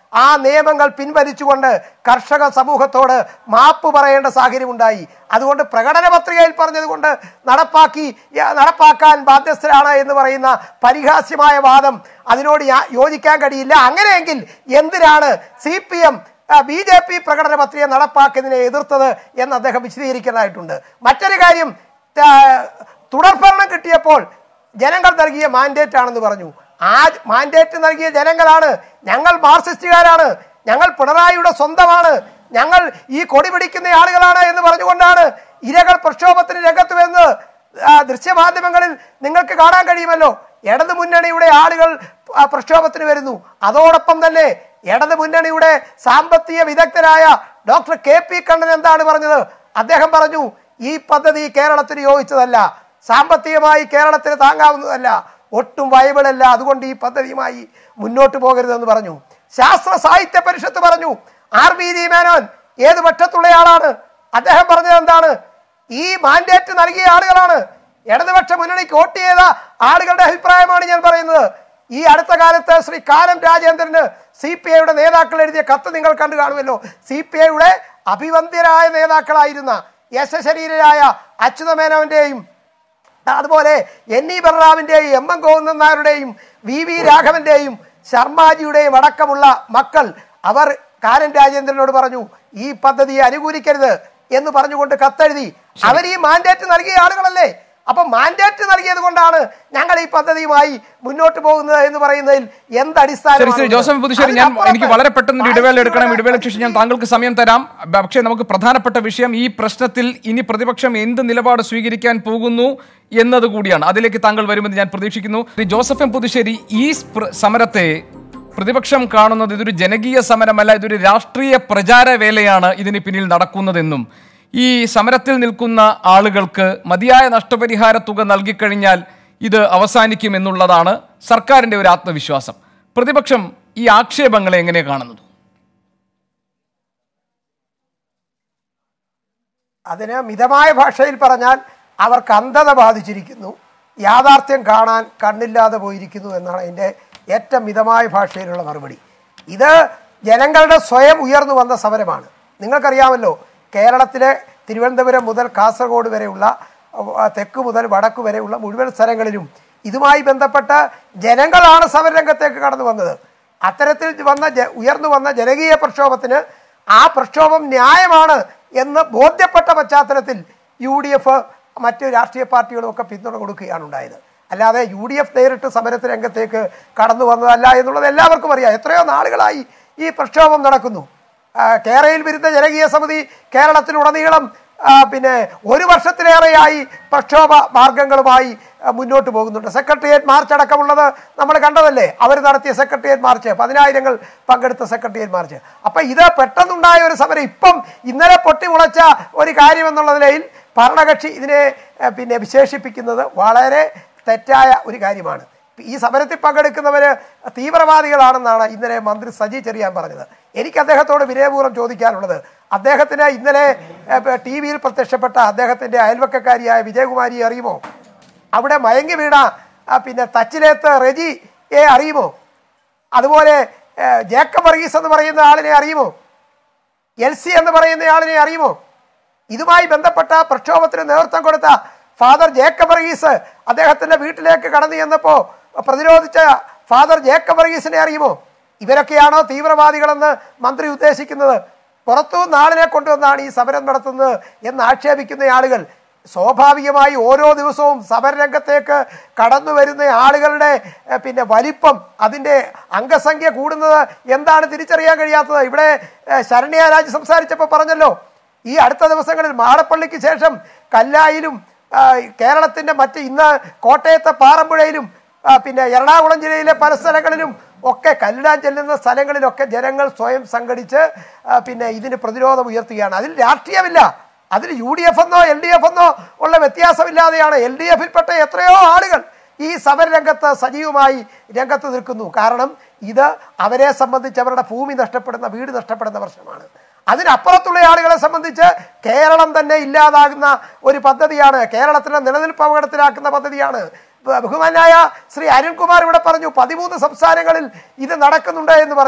ആ നിയമങ്ങൾ പിൻവലിച്ചുകൊണ്ട് കർഷക സമൂഹത്തോട് മാപ്പ് പറയേണ്ട സാഹചര്യം ഉണ്ടായി അതുകൊണ്ട് പ്രകടന പത്രികയിൽ പറഞ്ഞതുകൊണ്ട് നടപ്പാക്കി യ- നടപ്പാക്കാൻ ബാധ്യസ്ഥരാണ് എന്ന് പറയുന്ന പരിഹാസ്യമായ വാദം അതിനോട് യാ- യോജിക്കാൻ കഴിയില്ല അങ്ങനെയെങ്കിൽ എന്തിനാണ് C P M B J P പ്രകടന പത്രിക നടപ്പാക്കുന്നതിനെ എതിർത്തത് എന്ന് അദ്ദേഹം വിശദീകരിക്കേണ്ടതായിട്ടുണ്ട് മറ്റൊരു കാര്യം ആ, തുടർഭരണം കിട്ടിയപ്പോൾ ജനങ്ങൾ നൽകിയ മാൻഡേറ്റ് ആണെന്ന് പറഞ്ഞു ആ മാൻഡേറ്റ് നൽകിയ ജനങ്ങളാണ് ഞങ്ങൾ മാർക്സിസ്റ്റുകാരാണ് ഞങ്ങൾ പിണറായിയുടെ സ്വന്തമാണ് ഞങ്ങൾ ഈ കൊടി പിടിക്കുന്ന ആളുകളാണ് എന്ന് പറഞ്ഞുകൊണ്ടാണ് ഇരകൾ പ്രക്ഷോഭത്തിന് രംഗത്ത് വന്ന് ആ, ദൃശ്യമാധ്യമങ്ങളിൽ നിങ്ങൾക്ക് കാണാൻ കഴിയുമല്ലോ ഇടതു മുന്നണിയുടെ ആളുകൾ ആ, പ്രക്ഷോഭത്തിന് വരുന്നു അതോടൊപ്പം തന്നെ ഇടതു മുന്നണിയുടെ സാമ്പത്തിക വിദഗ്ധരായ ഡോക്ടർ കെ പി കണ്ണൻ എന്താണ് പറഞ്ഞത് അദ്ദേഹം പറഞ്ഞു ഈ പദ്ധതി കേരളത്തിന് യോജിച്ചതല്ല സാമ്പത്തികമായി കേരളത്തിന് താങ്ങാവുന്നതല്ല ഒട്ടും വയബിൾ അല്ല അതുകൊണ്ട് ഈ പദ്ധതിയുമായി മുന്നോട്ട് പോകരുതെന്ന് പറഞ്ഞു ശാസ്ത്ര സാഹിത്യ പരിഷത്ത് പറഞ്ഞു ആർ ബി ജി മേനോൻ ഏത് പക്ഷത്തുള്ളയാളാണ് അദ്ദേഹം പറഞ്ഞത് എന്താണ് ഈ മാൻഡേറ്റ് നൽകിയ ആളുകളാണ് ഇടതുപക്ഷ മുന്നണിക്ക് വോട്ട് ചെയ്ത ആളുകളുടെ അഭിപ്രായമാണ് ഞാൻ പറയുന്നത് ഈ അടുത്ത കാലത്ത് ശ്രീ കാനം രാജേന്ദ്രന് സി പി ഐയുടെ നേതാക്കൾ എഴുതിയ കത്ത് നിങ്ങൾ കണ്ടു കാണുമല്ലോ സി പി ഐയുടെ അഭിവന്ദ്യരായ നേതാക്കളായിരുന്ന യശശരീരരായ അച്യുതമേനോന്റെയും അതുപോലെ എൻ ഇ ബലറാമിന്റെയും എം എം ഗോവിന്ദൻ നായരുടെയും വി വി രാഘവന്റെയും ശർമാജിയുടെയും അടക്കമുള്ള മക്കൾ അവർ കാരൻ രാജേന്ദ്രനോട് പറഞ്ഞു ഈ പദ്ധതിയെ അനുകൂലിക്കരുത് എന്ന് പറഞ്ഞുകൊണ്ട് കത്തെഴുതി അവർ ഈ മാൻഡേറ്റ് നൽകിയ ആളുകളല്ലേ അപ്പൊ മാൻഡേറ്റ് നൽകിയത് കൊണ്ടാണ് ഞങ്ങൾ ഈ പദ്ധതിയുമായി മുന്നോട്ട് പോകുന്നത് എന്ന് പറയുന്നതിൽ എന്ത് ശരി ശരി അടിസ്ഥാനം ജോസഫ് പുതുശ്ശേരി ഞാൻ എനിക്ക് വളരെ പെട്ടെന്ന് ഒരു ഇടവേള എടുക്കണം ഇടവേളയ്ക്ക് ശേഷം ഞാൻ താങ്കൾക്ക് സമയം തരാം പക്ഷേ നമുക്ക് പ്രധാനപ്പെട്ട വിഷയം ഈ പ്രശ്നത്തിൽ ഇനി പ്രതിപക്ഷം എന്ത് നിലപാട് സ്വീകരിക്കാൻ പോകുന്നു എന്നത് കൂടിയാണ് അതിലേക്ക് താങ്കൾ വരുമെന്ന് ഞാൻ പ്രതീക്ഷിക്കുന്നു ശ്രീ ജോസഫ് എം പുതുശ്ശേരി ഈ സ്പ്ര- സമരത്തെ പ്രതിപക്ഷം കാണുന്നത് ഇതൊരു ജനകീയ സമരമല്ല ഇതൊരു രാഷ്ട്രീയ പ്രചാര വേലയാണ് ഇതിന് പിന്നിൽ നടക്കുന്നതെന്നും ഈ സമരത്തിൽ നിൽക്കുന്ന ആളുകൾക്ക് മതിയായ നഷ്ടപരിഹാര തുക നൽകിക്കഴിഞ്ഞാൽ ഇത് അവസാനിക്കുമെന്നുള്ളതാണ് സർക്കാരിന്റെ ഒരു ആത്മവിശ്വാസം പ്രതിപക്ഷം ഈ ആക്ഷേപങ്ങളെ എങ്ങനെ കാണുന്നത് അതിന് മിതമായ ഭാഷയിൽ പറഞ്ഞാൽ അവർക്ക് അന്ധത ബാധിച്ചിരിക്കുന്നു യാഥാർത്ഥ്യം കാണാൻ കണ്ണില്ലാതെ പോയിരിക്കുന്നു എന്നാണ് അതിൻ്റെ ഏറ്റവും മിതമായ ഭാഷയിലുള്ള മറുപടി ഇത് ജനങ്ങളുടെ സ്വയം ഉയർന്നു വന്ന സമരമാണ് നിങ്ങൾക്കറിയാമല്ലോ കേരളത്തിലെ തിരുവനന്തപുരം മുതൽ കാസർഗോഡ് വരെയുള്ള ആ, തെക്ക് മുതൽ വടക്ക് വരെയുള്ള മുഴുവൻ സ്ഥലങ്ങളിലും ഇതുമായി ബന്ധപ്പെട്ട ജനങ്ങളാണ് സമരരംഗത്തേക്ക് കടന്നു വന്നത് അത്തരത്തിൽ വന്ന ജ- ഉയർന്നു വന്ന ജനകീയ പ്രക്ഷോഭത്തിന് ആ പ്രക്ഷോഭം ന്യായമാണ് എന്ന് ബോധ്യപ്പെട്ട പശ്ചാത്തലത്തിൽ യു ഡി എഫ് മറ്റ് രാഷ്ട്രീയ പാർട്ടികളും ഒക്കെ പിന്തുണ കൊടുക്കുകയാണ് ഉണ്ടായത് അല്ലാതെ യു ഡി എഫ് നേരിട്ട് സമരത്ത് രംഗത്തേക്ക് കടന്നു വന്നതല്ല എന്നുള്ളത് എല്ലാവർക്കും അറിയാം എത്രയോ നാളുകളായി ഈ പ്രക്ഷോഭം നടക്കുന്നു ആ, കേരളയിൽ വിരുദ്ധ ജനകീയ സമിതി കേരളത്തിലുടനീളം ആ, പിന്നെ ഒരു വർഷത്തിലേറെയായി പ്രക്ഷോഭ മാർഗങ്ങളുമായി ആ, മുന്നോട്ട് പോകുന്നുണ്ട് സെക്രട്ടേറിയറ്റ് മാർച്ച് അടക്കമുള്ളത് നമ്മൾ കണ്ടതല്ലേ അവർ നടത്തിയ സെക്രട്ടേറിയറ്റ് മാർച്ച് പതിനായിരങ്ങൾ പങ്കെടുത്ത സെക്രട്ടേറിയറ്റ് മാർച്ച് അപ്പൊ ഇത് പെട്ടെന്നുണ്ടായ ഒരു സമരം ഇപ്പം ഇന്നലെ പൊട്ടിമുളച്ച ഒരു കാര്യം എന്നുള്ള നിലയിൽ ഭരണകക്ഷി ഇതിനെ ആ, പിന്നെ വിശേഷിപ്പിക്കുന്നത് വളരെ തെറ്റായ ഒരു കാര്യമാണ് ഈ സമരത്തിൽ പങ്കെടുക്കുന്നവര് തീവ്രവാദികളാണെന്നാണ് ഇന്നലെ മന്ത്രി സജി ചെറിയാൻ പറഞ്ഞത് എനിക്ക് അദ്ദേഹത്തോട് വിനയപൂർവ്വം ചോദിക്കാനുള്ളത് അദ്ദേഹത്തിന് ഇന്നലെ ടി വിയിൽ പ്രത്യക്ഷപ്പെട്ട അദ്ദേഹത്തിന്റെ അയൽവക്കക്കാരിയായ വിജയകുമാരിയെ അറിയുമോ അവിടെ മയങ്ങി വീണ ആ, പിന്നെ തച്ചിലേത്ത് റെജിയെ അറിയുമോ അതുപോലെ ഏ, ജേക്കബ് വർഗീസ് എന്ന് പറയുന്ന ആളിനെ അറിയുമോ എൽ സി എന്ന് പറയുന്ന ആളിനെ അറിയുമോ ഇതുമായി ബന്ധപ്പെട്ട പ്രക്ഷോഭത്തിന് നേതൃത്വം കൊടുത്ത ഫാദർ ജേക്കബ് വർഗീസ് അദ്ദേഹത്തിന്റെ വീട്ടിലേക്ക് കടന്നു ചെന്നപ്പോ പ്രതിരോധിച്ച ഫാദർ ജേക്കബ് വർഗീസിനെ അറിയുമോ ഇവരൊക്കെയാണോ തീവ്രവാദികളെന്ന് മന്ത്രി ഉദ്ദേശിക്കുന്നത് പുറത്തു നാളിനെ കൊണ്ടുവന്നാണ് ഈ സമരം നടത്തുന്നത് എന്ന് ആക്ഷേപിക്കുന്ന ആളുകൾ സ്വാഭാവികമായി ഓരോ ദിവസവും സമരരംഗത്തേക്ക് കടന്നു വരുന്ന ആളുകളുടെ എഹ്, പിന്നെ വലിപ്പം അതിൻ്റെ അംഗസംഖ്യ കൂടുന്നത് എന്താണ് തിരിച്ചറിയാൻ കഴിയാത്തത് ഇവിടെ എഹ്, ശരണ്യ രാജ് സംസാരിച്ചപ്പോൾ പറഞ്ഞല്ലോ ഈ അടുത്ത ദിവസങ്ങളിൽ മാടപ്പള്ളിക്ക് ശേഷം കല്ലായിലും ആ, കേരളത്തിന്റെ മറ്റ് ഇന്ന് കോട്ടയത്തെ പാറമ്പുഴയിലും ആ, പിന്നെ എറണാകുളം ജില്ലയിലെ പല സ്ഥലങ്ങളിലും ഒക്കെ കല്ലിടാൻ ചെല്ലുന്ന സ്ഥലങ്ങളിലൊക്കെ ജനങ്ങൾ സ്വയം സംഘടിച്ച് ആ, പിന്നെ ഇതിന് പ്രതിരോധം ഉയർത്തുകയാണ് അതിൽ രാഷ്ട്രീയമില്ല അതിൽ യു ഡി എഫ് എന്നോ എൽ ഡി എഫ് എന്നോ ഉള്ള വ്യത്യാസമില്ലാതെയാണ് എൽ ഡി എഫിൽപ്പെട്ട എത്രയോ ആളുകൾ ഈ സമരരംഗത്ത് സജീവമായി രംഗത്ത് നിൽക്കുന്നു കാരണം ഇത് അവരെ സംബന്ധിച്ച് അവരുടെ ഭൂമി നഷ്ടപ്പെടുന്ന വീട് നഷ്ടപ്പെടുന്ന പ്രശ്നമാണ് അതിനപ്പുറത്തുള്ള ആളുകളെ സംബന്ധിച്ച് കേരളം തന്നെ ഇല്ലാതാകുന്ന ഒരു പദ്ധതിയാണ് കേരളത്തിലെ നിലനിൽപ്പ് അപകടത്തിലാക്കുന്ന പദ്ധതിയാണ് ബ- ബഹുമാനായ ശ്രീ അരുൺകുമാർ ഇവിടെ പറഞ്ഞു പതിമൂന്ന് സംസ്ഥാനങ്ങളിൽ ഇത് നടക്കുന്നുണ്ട് എന്ന് പറഞ്ഞു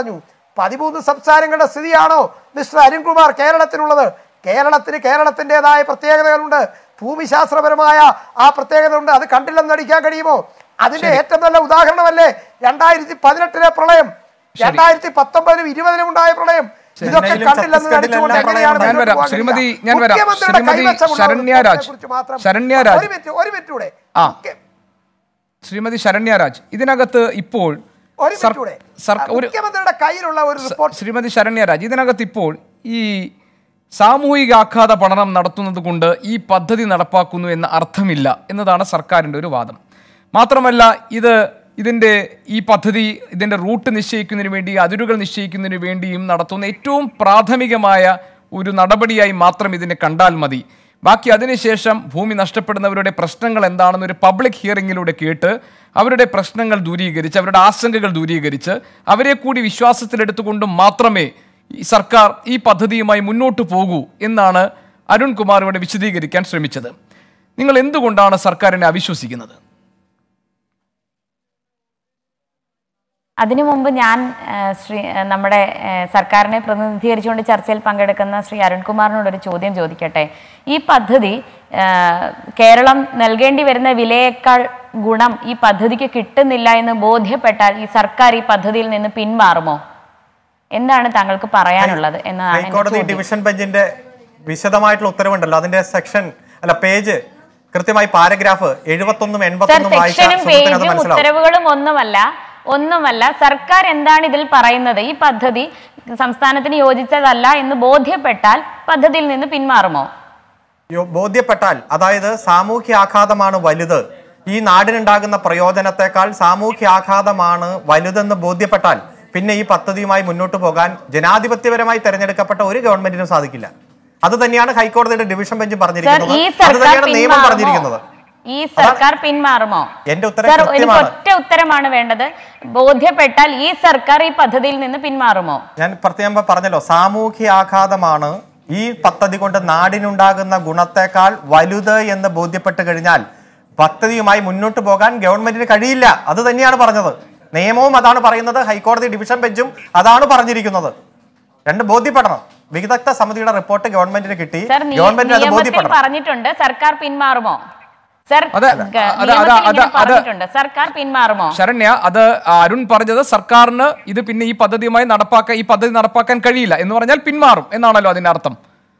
പതിമൂന്ന് സംസ്ഥാനങ്ങളുടെ സ്ഥിതിയാണോ മിസ്റ്റർ അരുൺകുമാർ കേരളത്തിലുള്ളത് കേരളത്തിന് കേരളത്തിൻ്റെതായ പ്രത്യേകതകളുണ്ട് ഭൂമിശാസ്ത്രപരമായ ആ പ്രത്യേകത ഉണ്ട് അത് കണ്ടില്ലെന്ന് നടിക്കാൻ കഴിയുമോ അതിന്റെ ഏറ്റവും നല്ല ഉദാഹരണമല്ലേ രണ്ടായിരത്തി പതിനെട്ടിലെ പ്രളയം രണ്ടായിരത്തി പത്തൊമ്പതിലും ഇരുപതിലും ഉണ്ടായ പ്രളയം ഇതൊക്കെ ചെന്നൈയിലും കണ്ടില്ലെന്ന് ഛത്തീസ്ഗഡിലും നടിച്ചുകൊണ്ട് എല്ലാം എങ്ങനെയാണ് പ്രളയം ഞാൻ മുന്നോട്ട് വരാം പോകാൻ ശ്രീമതി കഴിയുക? ഞാൻ വരാം മുഖ്യമന്ത്രിയുടെ ശ്രീമതി കൈവശമുള്ള ശരണ്യ രാജ് റിപ്പോർട്ടിനെക്കുറിച്ച് മാത്രം ശരണ്യ ഒരു രാജ് മിനിറ്റ് ഒരു മിനിറ്റ് കൂടെ ആ. മുഖ്യ- ശ്രീമതി ശരണ്യ രാജ് ഇതിനകത്ത് ഇപ്പോൾ ഒരു സർ- മിനിറ്റ് കൂടെ സർക്ക- ഒരു മുഖ്യമന്ത്രിയുടെ കയ്യിലുള്ള ഒരു റിപ്പോർട്ട് ശ്രീമതി ശരണ്യ രാജ് ഇതിനകത്ത് ഇപ്പോൾ ഈ സാമൂഹിക ആഘാത പഠനം നടത്തുന്നത് കൊണ്ട് ഈ പദ്ധതി നടപ്പാക്കുന്നു എന്ന അർത്ഥമില്ല എന്നതാണ് സർക്കാരിൻ്റെ ഒരു വാദം മാത്രമല്ല ഇത് ഇതിൻ്റെ ഈ പദ്ധതി ഇതിൻ്റെ റൂട്ട് നിശ്ചയിക്കുന്നതിന് വേണ്ടി അതിരുകൾ നിശ്ചയിക്കുന്നതിന് വേണ്ടിയും നടത്തുന്ന ഏറ്റവും പ്രാഥമികമായ ഒരു നടപടിയായി മാത്രം ഇതിനെ കണ്ടാൽ മതി ബാക്കി അതിനുശേഷം ഭൂമി നഷ്ടപ്പെടുന്നവരുടെ പ്രശ്നങ്ങൾ എന്താണെന്ന് ഒരു പബ്ലിക് ഹിയറിങ്ങിലൂടെ കേട്ട് അവരുടെ പ്രശ്നങ്ങൾ ദൂരീകരിച്ച് അവരുടെ ആശങ്കകൾ ദൂരീകരിച്ച് അവരെ കൂടി വിശ്വാസത്തിലെടുത്തുകൊണ്ട് മാത്രമേ ഈ സർക്കാർ ഈ പദ്ധതിയുമായി മുന്നോട്ട് പോകൂ എന്നാണ് അരുൺകുമാർ ഇവിടെ വിശദീകരിക്കാൻ ശ്രമിച്ചത് നിങ്ങൾ എന്തുകൊണ്ടാണ് സർക്കാരിനെ അവിശ്വസിക്കുന്നത് അതിനു മുമ്പ് ഞാൻ ആ, ശ്രീ ആ, നമ്മുടെ ആ, സർക്കാരിനെ പ്രതിനിധീകരിച്ചുകൊണ്ട് ചർച്ചയിൽ പങ്കെടുക്കുന്ന ശ്രീ അരുൺകുമാറിനോട് ഒരു ചോദ്യം ചോദിക്കട്ടെ ഈ പദ്ധതി ആ, കേരളം നൽകേണ്ടി വരുന്ന വിലയേക്കാൾ ഗുണം ഈ പദ്ധതിക്ക് കിട്ടുന്നില്ല എന്ന് ബോധ്യപ്പെട്ടാൽ ഈ സർക്കാർ ഈ പദ്ധതിയിൽ നിന്ന് പിന്മാറുമോ എന്താണ് താങ്കൾക്ക് പറയാനുള്ളത് എന്നതാണ് എൻ്റെ ഹൈക്കോടതി ചോദ്യം. ഡിവിഷൻ ബെഞ്ചിന്റെ വിശദമായിട്ടുള്ള ഉത്തരവുണ്ടല്ലോ അതിന്റെ സെക്ഷൻ അല്ല പേജ് കൃത്യമായി പാരഗ്രാഫ് എഴുപത്തൊന്നും സർ എൺപത്തൊന്നും വായിച്ച സെക്ഷനും സുഹൃത്തിന് അത് പേജും മനസ്സിലാവും ഉത്തരവുകളും ഒന്നുമല്ല ഒന്നുമല്ല സർക്കാർ എന്താണ് ഇതിൽ പറയുന്നത് ഈ പദ്ധതി സംസ്ഥാനത്തിന് യോജിച്ചതല്ല എന്ന് ബോധ്യപ്പെട്ടാൽ പദ്ധതിയിൽ നിന്ന് പിന്മാറുമോ യോ- ബോധ്യപ്പെട്ടാൽ അതായത് സാമൂഹ്യ ആഘാതമാണ് വലുത് ഈ നാടിനുണ്ടാകുന്ന പ്രയോജനത്തെക്കാൾ സാമൂഹ്യ ആഘാതമാണ് വലുതെന്ന് ബോധ്യപ്പെട്ടാൽ പിന്നെ ഈ പദ്ധതിയുമായി മുന്നോട്ട് പോകാൻ ജനാധിപത്യപരമായി തെരഞ്ഞെടുക്കപ്പെട്ട ഒരു ഗവൺമെന്റിനും സാധിക്കില്ല അത് തന്നെയാണ് ഹൈക്കോടതിയുടെ ഡിവിഷൻ ബെഞ്ച് സർ പറഞ്ഞിരിക്കുന്നത് ഈ അത് സർക്കാർ തന്നെയാണ് നിയമം പിന്മാറുമോ പറഞ്ഞിരിക്കുന്നത് ഈ സർക്കാർ പിന്മാറുമോ എന്റെ ഉത്തരം സർ എനിക്ക് കൃത്യമാണ്. ഒറ്റ ഉത്തരമാണ് വേണ്ടത് ബോധ്യപ്പെട്ടാൽ ഈ സർക്കാർ ഈ പദ്ധതിയിൽ നിന്ന് പിന്മാറുമോ ഞാൻ പ്രത്യേകം പറഞ്ഞല്ലോ സാമൂഹ്യ ആഘാതമാണ് ഈ പദ്ധതി കൊണ്ട് നാടിനുണ്ടാകുന്ന ഗുണത്തെക്കാൾ വലുത് എന്ന് ബോധ്യപ്പെട്ട് കഴിഞ്ഞാൽ പദ്ധതിയുമായി മുന്നോട്ട് പോകാൻ ഗവൺമെന്റിന് കഴിയില്ല അത് തന്നെയാണ് പറഞ്ഞത് നിയമവും അതാണ് പറയുന്നത് ഹൈക്കോടതി ഡിവിഷൻ ബെഞ്ചും അതാണ് പറഞ്ഞിരിക്കുന്നത് രണ്ട് ബോധ്യപ്പെടണം വിദഗ്ധ സമിതിയുടെ റിപ്പോർട്ട് ഗവൺമെന്റിന് കിട്ടി സർ നീ- ഗവൺമെന്റിന് അത് നിയമത്തിൽ ബോധ്യപ്പെടണം പറഞ്ഞിട്ടുണ്ട് സർക്കാർ പിന്മാറുമോ സർ അതെ, ഗ- അതെ, നിയമത്തിൽ അതെ, ഇങ്ങനെ അതെ. പറഞ്ഞിട്ടുണ്ട് സർക്കാർ പിന്മാറുമോ ശരണ്യ അത് അരുൺ പറഞ്ഞത് സർക്കാരിന് ഇത് പിന്നെ ഈ പദ്ധതിയുമായി നടപ്പാക്കാൻ ഈ പദ്ധതി നടപ്പാക്കാൻ കഴിയില്ല എന്ന് പറഞ്ഞാൽ പിന്മാറും എന്നാണല്ലോ അതിന്റെ അർത്ഥം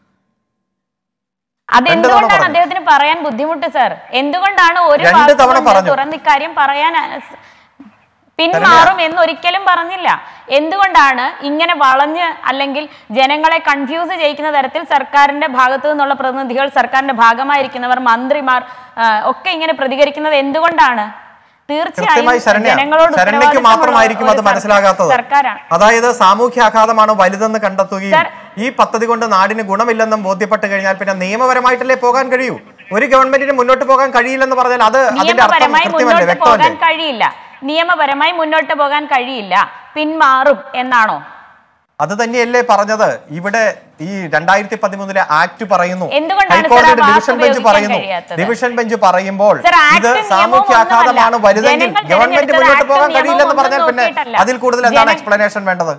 അതെന്തുകൊണ്ടാണ് പറഞ്ഞു. അദ്ദേഹത്തിന് പറയാൻ ബുദ്ധിമുട്ട് സർ എന്തുകൊണ്ടാണ് ഒരു രണ്ട് വാക്ക് തവണ കൊണ്ട് പറഞ്ഞു. തുറന്ന് ഇക്കാര്യം പറയാൻ അ- സ് പിന്മാറും എന്ന് ഒരിക്കലും പറഞ്ഞില്ല എന്തുകൊണ്ടാണ് ഇങ്ങനെ വളഞ്ഞ് അല്ലെങ്കിൽ ജനങ്ങളെ കൺഫ്യൂസ് ചെയ്യിക്കുന്ന തരത്തിൽ സർക്കാരിന്റെ ഭാഗത്തു നിന്നുള്ള പ്രതിനിധികൾ സർക്കാരിന്റെ ഭാഗമായിരിക്കുന്നവർ മന്ത്രിമാർ ആ, ഒക്കെ ഇങ്ങനെ പ്രതികരിക്കുന്നത് എന്തുകൊണ്ടാണ് കൃത്യമായി തീർച്ചയായും ശരണ്യ ജനങ്ങളോട് ശരണ്യക്ക് ഉത്തരവാദിത്തമുള്ള മാത്രമായിരിക്കും അത് ഒരു സർക്കാർ- മനസ്സിലാകാത്തത് സർക്കാരാണ് അതായത് സാമൂഹ്യ ആഘാതമാണ് വലുതെന്ന് കണ്ടെത്തുകയും സർ- ഈ പദ്ധതി കൊണ്ട് നാടിന് ഗുണമില്ലെന്നും ബോധ്യപ്പെട്ട് കഴിഞ്ഞാൽ പിന്നെ നിയമപരമായിട്ടല്ലേ പോകാൻ കഴിയൂ ഒരു ഗവൺമെന്റിന് മുന്നോട്ട് പോകാൻ കഴിയില്ലെന്ന് പറഞ്ഞാൽ അത് അതിന്റെ അർത്ഥം നിയമപരമായി കൃത്യമല്ലേ മുന്നോട്ട് പോകാൻ വ്യക്തമല്ലേ കഴിയില്ല നിയമപരമായി മുന്നോട്ട് പോകാൻ കഴിയില്ല പിന്മാറും എന്നാണോ അത് തന്നെയല്ലേ പറഞ്ഞത് ഇവിടെ ഈ രണ്ടായിരത്തി പതിമൂന്നിലെ ആക്ട് പറയുന്നു എന്തുകൊണ്ടാണ് സർ ആ ഹൈക്കോടതിയുടെ വാക്ക് ഡിവിഷൻ ബെഞ്ച് ഉപയോഗിക്കാൻ പറയുന്നു കഴിയാത്തത്? ഡിവിഷൻ ബെഞ്ച് പറയുമ്പോൾ സർ, ഇത് ആക്ടും സാമൂഹ്യ നിയമവും ആഘാതമാണ് ഒന്നുമല്ല. വലുതെങ്കിൽ ജനങ്ങൾ ഗവൺമെന്റ് തിരഞ്ഞെടുത്തത് മുന്നോട്ട് പോകാൻ ആക്ടും കഴിയില്ലെന്ന് നിയമവും പറഞ്ഞാൽ പിന്നെ നോക്കിയിട്ടല്ല. അതിൽ കൂടുതൽ എന്താണ് ജന- എക്സ്പ്ലനേഷൻ വേണ്ടത്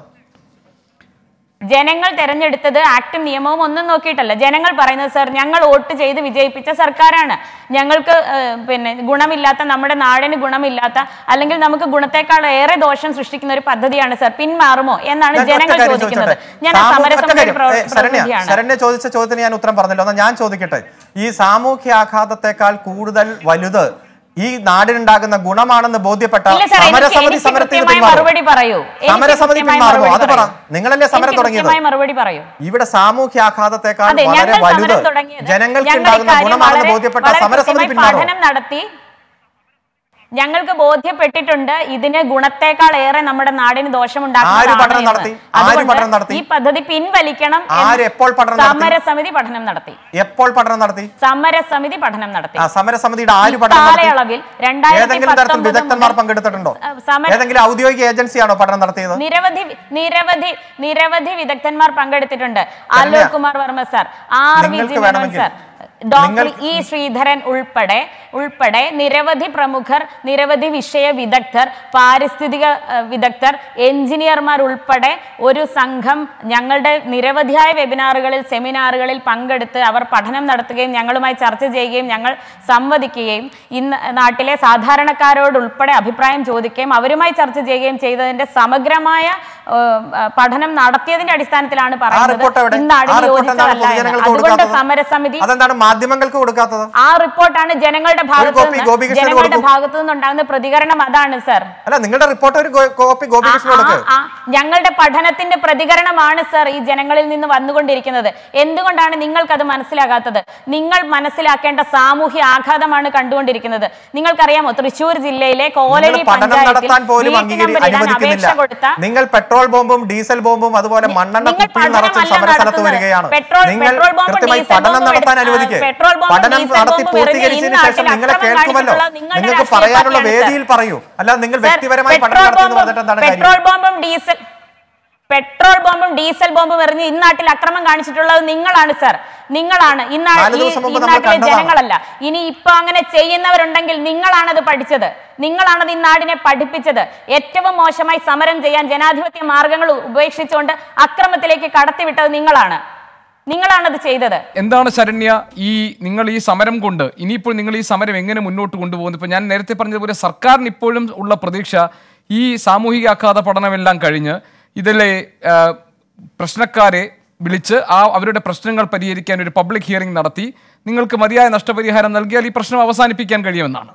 ജനങ്ങൾ തെരഞ്ഞെടുത്തത് ആക്ടും നിയമവും ഒന്നും നോക്കിയിട്ടല്ല ജനങ്ങൾ പറയുന്നത് സർ ഞങ്ങൾ വോട്ട് ചെയ്ത് വിജയിപ്പിച്ച സർക്കാരാണ് ഞങ്ങൾക്ക് ഏഹ്, പിന്നെ ഗുണമില്ലാത്ത നമ്മുടെ നാടിന് ഗുണമില്ലാത്ത അല്ലെങ്കിൽ നമുക്ക് ഗുണത്തെക്കാൾ ഏറെ ദോഷം സൃഷ്ടിക്കുന്ന ഒരു പദ്ധതിയാണ് സർ പിന്മാറുമോ എന്നാണ് ഞാൻ ഒറ്റ ജനങ്ങൾ കാര്യം ചോദിക്കുന്നത് ചോദിച്ചോട്ടെ? ഞാൻ സാമൂ- ഒറ്റ സമരസമിതി കാര്യം. ഏ, ശരണ്യ പ്രതിനിധിയാണ് ശരണ്യ ചോദിച്ച ചോദ്യത്തിന് ഞാൻ ഉത്തരം പറഞ്ഞല്ലോ എന്നാൽ ഞാൻ ചോദിക്കട്ടെ ഈ സാമൂഹ്യ ആഘാതത്തെക്കാൾ കൂടുതൽ വലുത് ഈ നാടിനുണ്ടാകുന്ന ഗുണമാണെന്ന് ബോധ്യപ്പെട്ട ഇല്ല സർ എനിക്ക് സമരസമിതി എനിക്ക് സമരത്തിൽ കൃത്യമായ പിന്മാറും മറുപടി പറയൂ എനിക്ക് സമരസമിതി കൃത്യമായ പിന്മാറുമോ മറുപടി അത് പറ പറയൂ. നിങ്ങളല്ലേ സമരം എനിക്ക് തുടങ്ങിയത് കൃത്യമായ മറുപടി പറയൂ ഇവിടെ സാമൂഹ്യ ആഘാതത്തെക്കാൾ അതെ വളരെ ഞങ്ങൾ വലുത് സമരം തുടങ്ങിയത് ജനങ്ങൾക്ക് ഞങ്ങൾ ഉണ്ടാകുന്ന ഇക്കാര്യം ഗുണമാണെന്ന് വളരെ- ബോധ്യപ്പെട്ട വളരെ സമരസമിതി കൃത്യമായി പിന്മാറും പഠനം നടത്തി ഞങ്ങൾക്ക് ബോധ്യപ്പെട്ടിട്ടുണ്ട് ഇതിന് ഗുണത്തെക്കാൾ ഏറെ നമ്മുടെ നാടിന് ആര് ദോഷമുണ്ടാക്കുന്നതാണ് പഠനം എന്ന്. നടത്തി? ആര് അതുകൊണ്ട് പഠനം നടത്തി? ഈ പദ്ധതി പിൻവലിക്കണം എന്ന് ആര് എപ്പോൾ പഠനം നടത്തി? സമരസമിതി പഠനം നടത്തി എപ്പോൾ പഠനം നടത്തി സമരസമിതി പഠനം നടത്തി ആ സമരസമിതിയുടെ ആര് ഈ പഠനം നടത്തി കാലയളവിൽ രണ്ടായിരത്തി ഏതെങ്കിലും തരത്തിൽ പത്തൊമ്പത് വിദഗ്ധന്മാർ മുതൽ പങ്കെടുത്തിട്ടുണ്ടോ ആ, സമര- ഏതെങ്കിലും ഔദ്യോഗിക ഏജൻസിയാണോ പഠനം നടത്തിയത് നിരവധി നിരവധി നിരവധി വിദഗ്ധന്മാർ പങ്കെടുത്തിട്ടുണ്ട് Alok Kumar Varma sir R V നിങ്ങൾക്ക് ജി മേനോൻ വേണമെങ്കിൽ- സാർ ഡോക്ടർ നിങ്ങൾ- ഇ ശ്രീധരൻ ഉൾപ്പെടെ ഉൾപ്പെടെ നിരവധി പ്രമുഖർ നിരവധി വിഷയ വിദഗ്ധർ പാരിസ്ഥിതിക ഏഹ്, വിദഗ്ധർ എഞ്ചിനീയർമാർ ഉൾപ്പെടെ ഒരു സംഘം ഞങ്ങളുടെ നിരവധിയായ വെബിനാറുകളിൽ സെമിനാറുകളിൽ പങ്കെടുത്ത് അവർ പഠനം നടത്തുകയും ഞങ്ങളുമായി ചർച്ച ചെയ്യുകയും ഞങ്ങൾ സംവദിക്കുകയും ഇന്ന് നാട്ടിലെ സാധാരണക്കാരോട് ഉൾപ്പെടെ അഭിപ്രായം ചോദിക്കുകയും അവരുമായി ചർച്ച ചെയ്യുകയും ചെയ്തതിന്റെ സമഗ്രമായ ഏഹ്, പഠനം നടത്തിയതിന്റെ അടിസ്ഥാനത്തിലാണ് ആ റിപ്പോർട്ട് എവിടെ പറയുന്നത് ഇന്നാട് ആ റിപ്പോർട്ട് എന്താണ് യോജിച്ചതല്ല എന്ന്. പൊതുജനങ്ങൾക്ക് അതുകൊണ്ട് കൊടുക്കാത്തത് സമരസമിതി അതെന്താണ് മാധ്യമങ്ങൾക്ക് കൊടുക്കാത്തത് ആ റിപ്പോർട്ടാണ് ജനങ്ങളുടെ ഭാഗത്ത് കോപ്പി നിന്ന് ഗോപികൃഷ്ണന് ജനങ്ങളുടെ കൊടുക്കൂ. ഭാഗത്തു നിന്നുണ്ടാകുന്ന പ്രതികരണം അതാണ് സർ അല്ല നിങ്ങളുടെ റിപ്പോർട്ട് ഒരു ഗോ- കോപ്പി ഗോപികൃഷ്ണൻ കൊടുക്ക് ആ, ആ, ഞങ്ങളുടെ പഠനത്തിന്റെ പ്രതികരണമാണ് സർ ഈ ജനങ്ങളിൽ നിന്ന് വന്നുകൊണ്ടിരിക്കുന്നത് എന്തുകൊണ്ടാണ് നിങ്ങൾക്കത് മനസ്സിലാകാത്തത് നിങ്ങൾ മനസ്സിലാക്കേണ്ട സാമൂഹ്യ ആഘാതമാണ് കണ്ടുകൊണ്ടിരിക്കുന്നത് നിങ്ങൾക്കറിയാമോ തൃശൂർ ജില്ലയിലെ നിങ്ങൾ കോലനി പഠനം പഞ്ചായത്തിൽ നടത്താൻ പോലും വീട്ടു അംഗീകരി നമ്പർ ഇടാൻ അനുവദിക്കുന്നില്ല അപേക്ഷ കൊടുത്ത നിങ്ങൾ പെട്രോൾ ബോംബും ഡീസൽ ബോംബും അതുപോലെ മണ്ണെണ്ണ നിങ്ങൾ കുപ്പിയും നിറച്ചും പഠനമല്ല സമരസ്ഥലത്ത് നടത്തുന്നത്. വരികയാണ് പെട്രോൾ- നിങ്ങൾ പെട്രോൾ ബോംബും കൃത്യമായി ഡീസൽ പഠനം ബോംബും നടത്താൻ എടുത്ത് അനുവദിക്കുക പെട്രോൾ ബോംബും പഠനം ഡീസൽ നടത്തി ബോംബും എറിഞ്ഞ് പൂർത്തീകരിച്ചതിന് ഈ ശേഷം നാട്ടിൽ നിങ്ങളെ അക്രമം കേൾക്കുമല്ലോ കാണിച്ചിട്ടുള്ള നിങ്ങളുടെ നിങ്ങൾക്ക് രാഷ്ട്രീയ പറയാനുള്ള പാർട്ടിയാണ് വേദിയിൽ പറയൂ അല്ലാതെ നിങ്ങൾ സർ, വ്യക്തിപരമായി പഠനം പെട്രോൾ നടത്തി എന്ന് ബോംബും പറഞ്ഞിട്ട് എന്താണ് പെട്രോൾ കാര്യം ബോംബും ഡീസൽ പെട്രോൾ ബോംബും ഡീസൽ ബോംബും എറിഞ്ഞ് ഇന്നാട്ടിൽ അക്രമം കാണിച്ചിട്ടുള്ളത് നിങ്ങളാണ് സർ നിങ്ങളാണ് ഇന്നാ നാല് ഈ ദിവസം മുമ്പ് ഈ നമ്മൾ നാട്ടിലെ കണ്ടതാണ്. ജനങ്ങളല്ല ഇനി ഇപ്പൊ അങ്ങനെ ചെയ്യുന്നവരുണ്ടെങ്കിൽ നിങ്ങളാണത് പഠിച്ചത് നിങ്ങളാണത് ഈ നാടിനെ പഠിപ്പിച്ചത് ഏറ്റവും മോശമായി സമരം ചെയ്യാൻ ജനാധിപത്യ മാർഗങ്ങൾ ഉപേക്ഷിച്ചുകൊണ്ട് അക്രമത്തിലേക്ക് കടത്തിവിട്ടത് നിങ്ങളാണ് നിങ്ങളാണത് ചെയ്തത് എന്താണ് ശരണ്യ ഈ നിങ്ങൾ ഈ സമരം കൊണ്ട് ഇനിയിപ്പോൾ നിങ്ങൾ ഈ സമരം എങ്ങനെ മുന്നോട്ട് കൊണ്ടുപോകുന്നു ഇപ്പൊ ഞാൻ നേരത്തെ പറഞ്ഞതുപോലെ സർക്കാരിന് ഇപ്പോഴും ഉള്ള പ്രതീക്ഷ ഈ സാമൂഹിക ആഘാത പഠനമെല്ലാം കഴിഞ്ഞ് ഇതിലെ ആ, പ്രശ്നക്കാരെ വിളിച്ച് ആ അവരുടെ പ്രശ്നങ്ങൾ പരിഹരിക്കാൻ ഒരു പബ്ലിക് ഹിയറിംഗ് നടത്തി നിങ്ങൾക്ക് മതിയായ നഷ്ടപരിഹാരം നൽകിയാൽ ഈ പ്രശ്നം അവസാനിപ്പിക്കാൻ കഴിയുമെന്നാണ്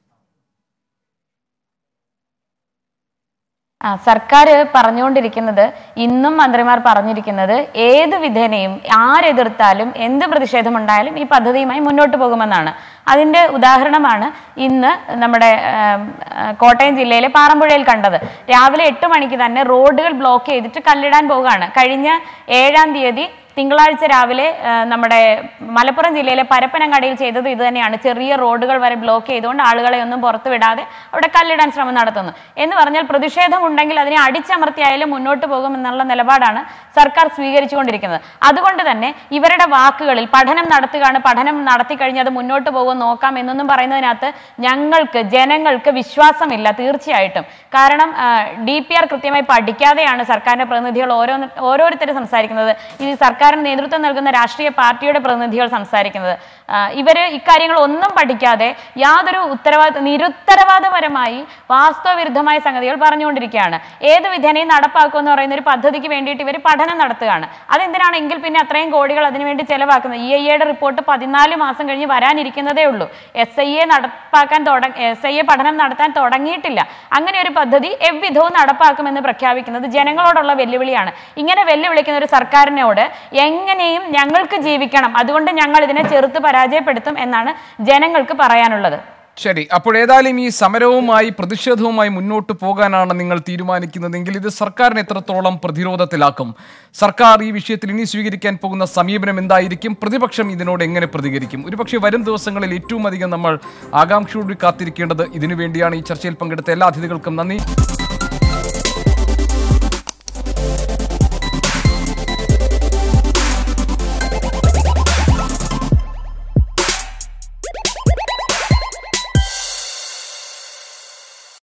ആ സർക്കാർ പറഞ്ഞുകൊണ്ടിരിക്കുന്നത് ഇന്നും മന്ത്രിമാർ പറഞ്ഞിരിക്കുന്നത് ഏത് വിധേനയും ആരെതിർത്താലും എന്ത് പ്രതിഷേധമുണ്ടായാലും ഈ പദ്ധതിയുമായി മുന്നോട്ട് പോകുമെന്നാണ് അതിൻ്റെ ഉദാഹരണമാണ് ഇന്ന് നമ്മുടെ ആം, ആ, കോട്ടയം ജില്ലയിലെ പാറമ്പുഴയിൽ കണ്ടത് രാവിലെ എട്ട് മണിക്ക് തന്നെ റോഡുകൾ ബ്ലോക്ക് ചെയ്തിട്ട് കല്ലിടാൻ പോവുകയാണ് കഴിഞ്ഞ ഏഴാം തീയതി തിങ്കളാഴ്ച രാവിലെ ആ, നമ്മുടെ മലപ്പുറം ജില്ലയിലെ പരപ്പനങ്ങാടിയിൽ ചെയ്തത് ഇത് തന്നെയാണ് ചെറിയ റോഡുകൾ വരെ ബ്ലോക്ക് ചെയ്തുകൊണ്ട് ആളുകളെ ഒന്നും പുറത്തു വിടാതെ അവിടെ കല്ലിടാൻ ശ്രമം നടത്തുന്നു എന്ന് പറഞ്ഞാൽ പ്രതിഷേധം ഉണ്ടെങ്കിൽ അതിനെ അടിച്ചമർത്തിയായാലും മുന്നോട്ട് പോകുമെന്നുള്ള നിലപാടാണ് സർക്കാർ സ്വീകരിച്ചുകൊണ്ടിരിക്കുന്നത് അതുകൊണ്ട് തന്നെ ഇവരുടെ വാക്കുകളിൽ പഠനം നടത്തുകയാണ് പഠനം നടത്തി കഴിഞ്ഞ് അത് മുന്നോട്ട് പോകും നോക്കാം എന്നൊന്നും പറയുന്നതിനകത്ത് ഞങ്ങൾക്ക് ജനങ്ങൾക്ക് വിശ്വാസമില്ല തീർച്ചയായിട്ടും കാരണം ഡി പി ആർ കൃത്യമായി പഠിക്കാതെയാണ് സർക്കാരിന്റെ പ്രതിനിധികൾ ഓരോ ഓരോരുത്തരും സംസാരിക്കുന്നത് ഈ സർക്കാരിന് നേതൃത്വം നൽകുന്ന രാഷ്ട്രീയ പാർട്ടിയുടെ പ്രതിനിധികൾ സംസാരിക്കുന്നത് ആ, ഇവര് ഇക്കാര്യങ്ങൾ ഒന്നും പഠിക്കാതെ യാതൊരു ഉത്തരവാദിത്ത നിരുത്തരവാദപരമായി വാസ്തവവിരുദ്ധമായ സംഗതികൾ പറഞ്ഞുകൊണ്ടിരിക്കുകയാണ് ഏത് വിധേനയും നടപ്പാക്കുമെന്ന് പറയുന്ന ഒരു പദ്ധതിക്ക് വേണ്ടിയിട്ട് ഇവർ പഠനം നടത്തുകയാണ് അതെന്തിനാണ് എങ്കിൽ പിന്നെ അത്രയും കോടികൾ അതിനുവേണ്ടി ചെലവാക്കുന്നത് ഇ ഐ എയുടെ റിപ്പോർട്ട് പതിനാല് മാസം കഴിഞ്ഞ് വരാനിരിക്കുന്നതേ ഉള്ളൂ എസ് ഐ എ നടപ്പാക്കാൻ തുടങ്ങി എസ് ഐ എ പഠനം നടത്താൻ തുടങ്ങിയിട്ടില്ല അങ്ങനെ ഒരു പദ്ധതി എவ்விധവും നടപ്പാക്കുമെന്ന് പ്രഖ്യാപിക്കുന്നത് ജനങ്ങളോടുള്ള വെല്ലുവിളിയാണ് ഇങ്ങനെ വെല്ലുവിളിക്കുന്ന ഒരു സർക്കാരിനോട് എങ്ങനെയും ഞങ്ങൾക്ക് ജീവിക്കണം അതുകൊണ്ട് ഞങ്ങൾ ഇതിനെ ചെറുത്ത് പരാജയപ്പെടുത്തും എന്നാണ് ജനങ്ങൾക്ക് പറയാനുള്ളത് ശരി അപ്പോൾ ഏതായാലും ഈ സമരവുമായി പ്രതിഷേധവുമായി മുന്നോട്ട് പോകാനാണ് നിങ്ങൾ തീരുമാനിക്കുന്നതെങ്കിൽ ഇത് സർക്കാരിനെ എത്രത്തോളം പ്രതിരോധത്തിലാക്കും സർക്കാർ ഈ വിഷയത്തിൽ ഇനി സ്വീകരിക്കാൻ പോകുന്ന സമീപനം എന്തായിരിക്കും പ്രതിപക്ഷം ഇതിനോട് എങ്ങനെ പ്രതികരിക്കും ഒരുപക്ഷെ വരും ദിവസങ്ങളിൽ ഏറ്റവും അധികം നമ്മൾ ആകാംക്ഷയോട് കാത്തിരിക്കേണ്ടത് ഇതിനു വേണ്ടിയാണ് ഈ ചർച്ചയിൽ പങ്കെടുത്ത എല്ലാ അതിഥികൾക്കും നന്ദി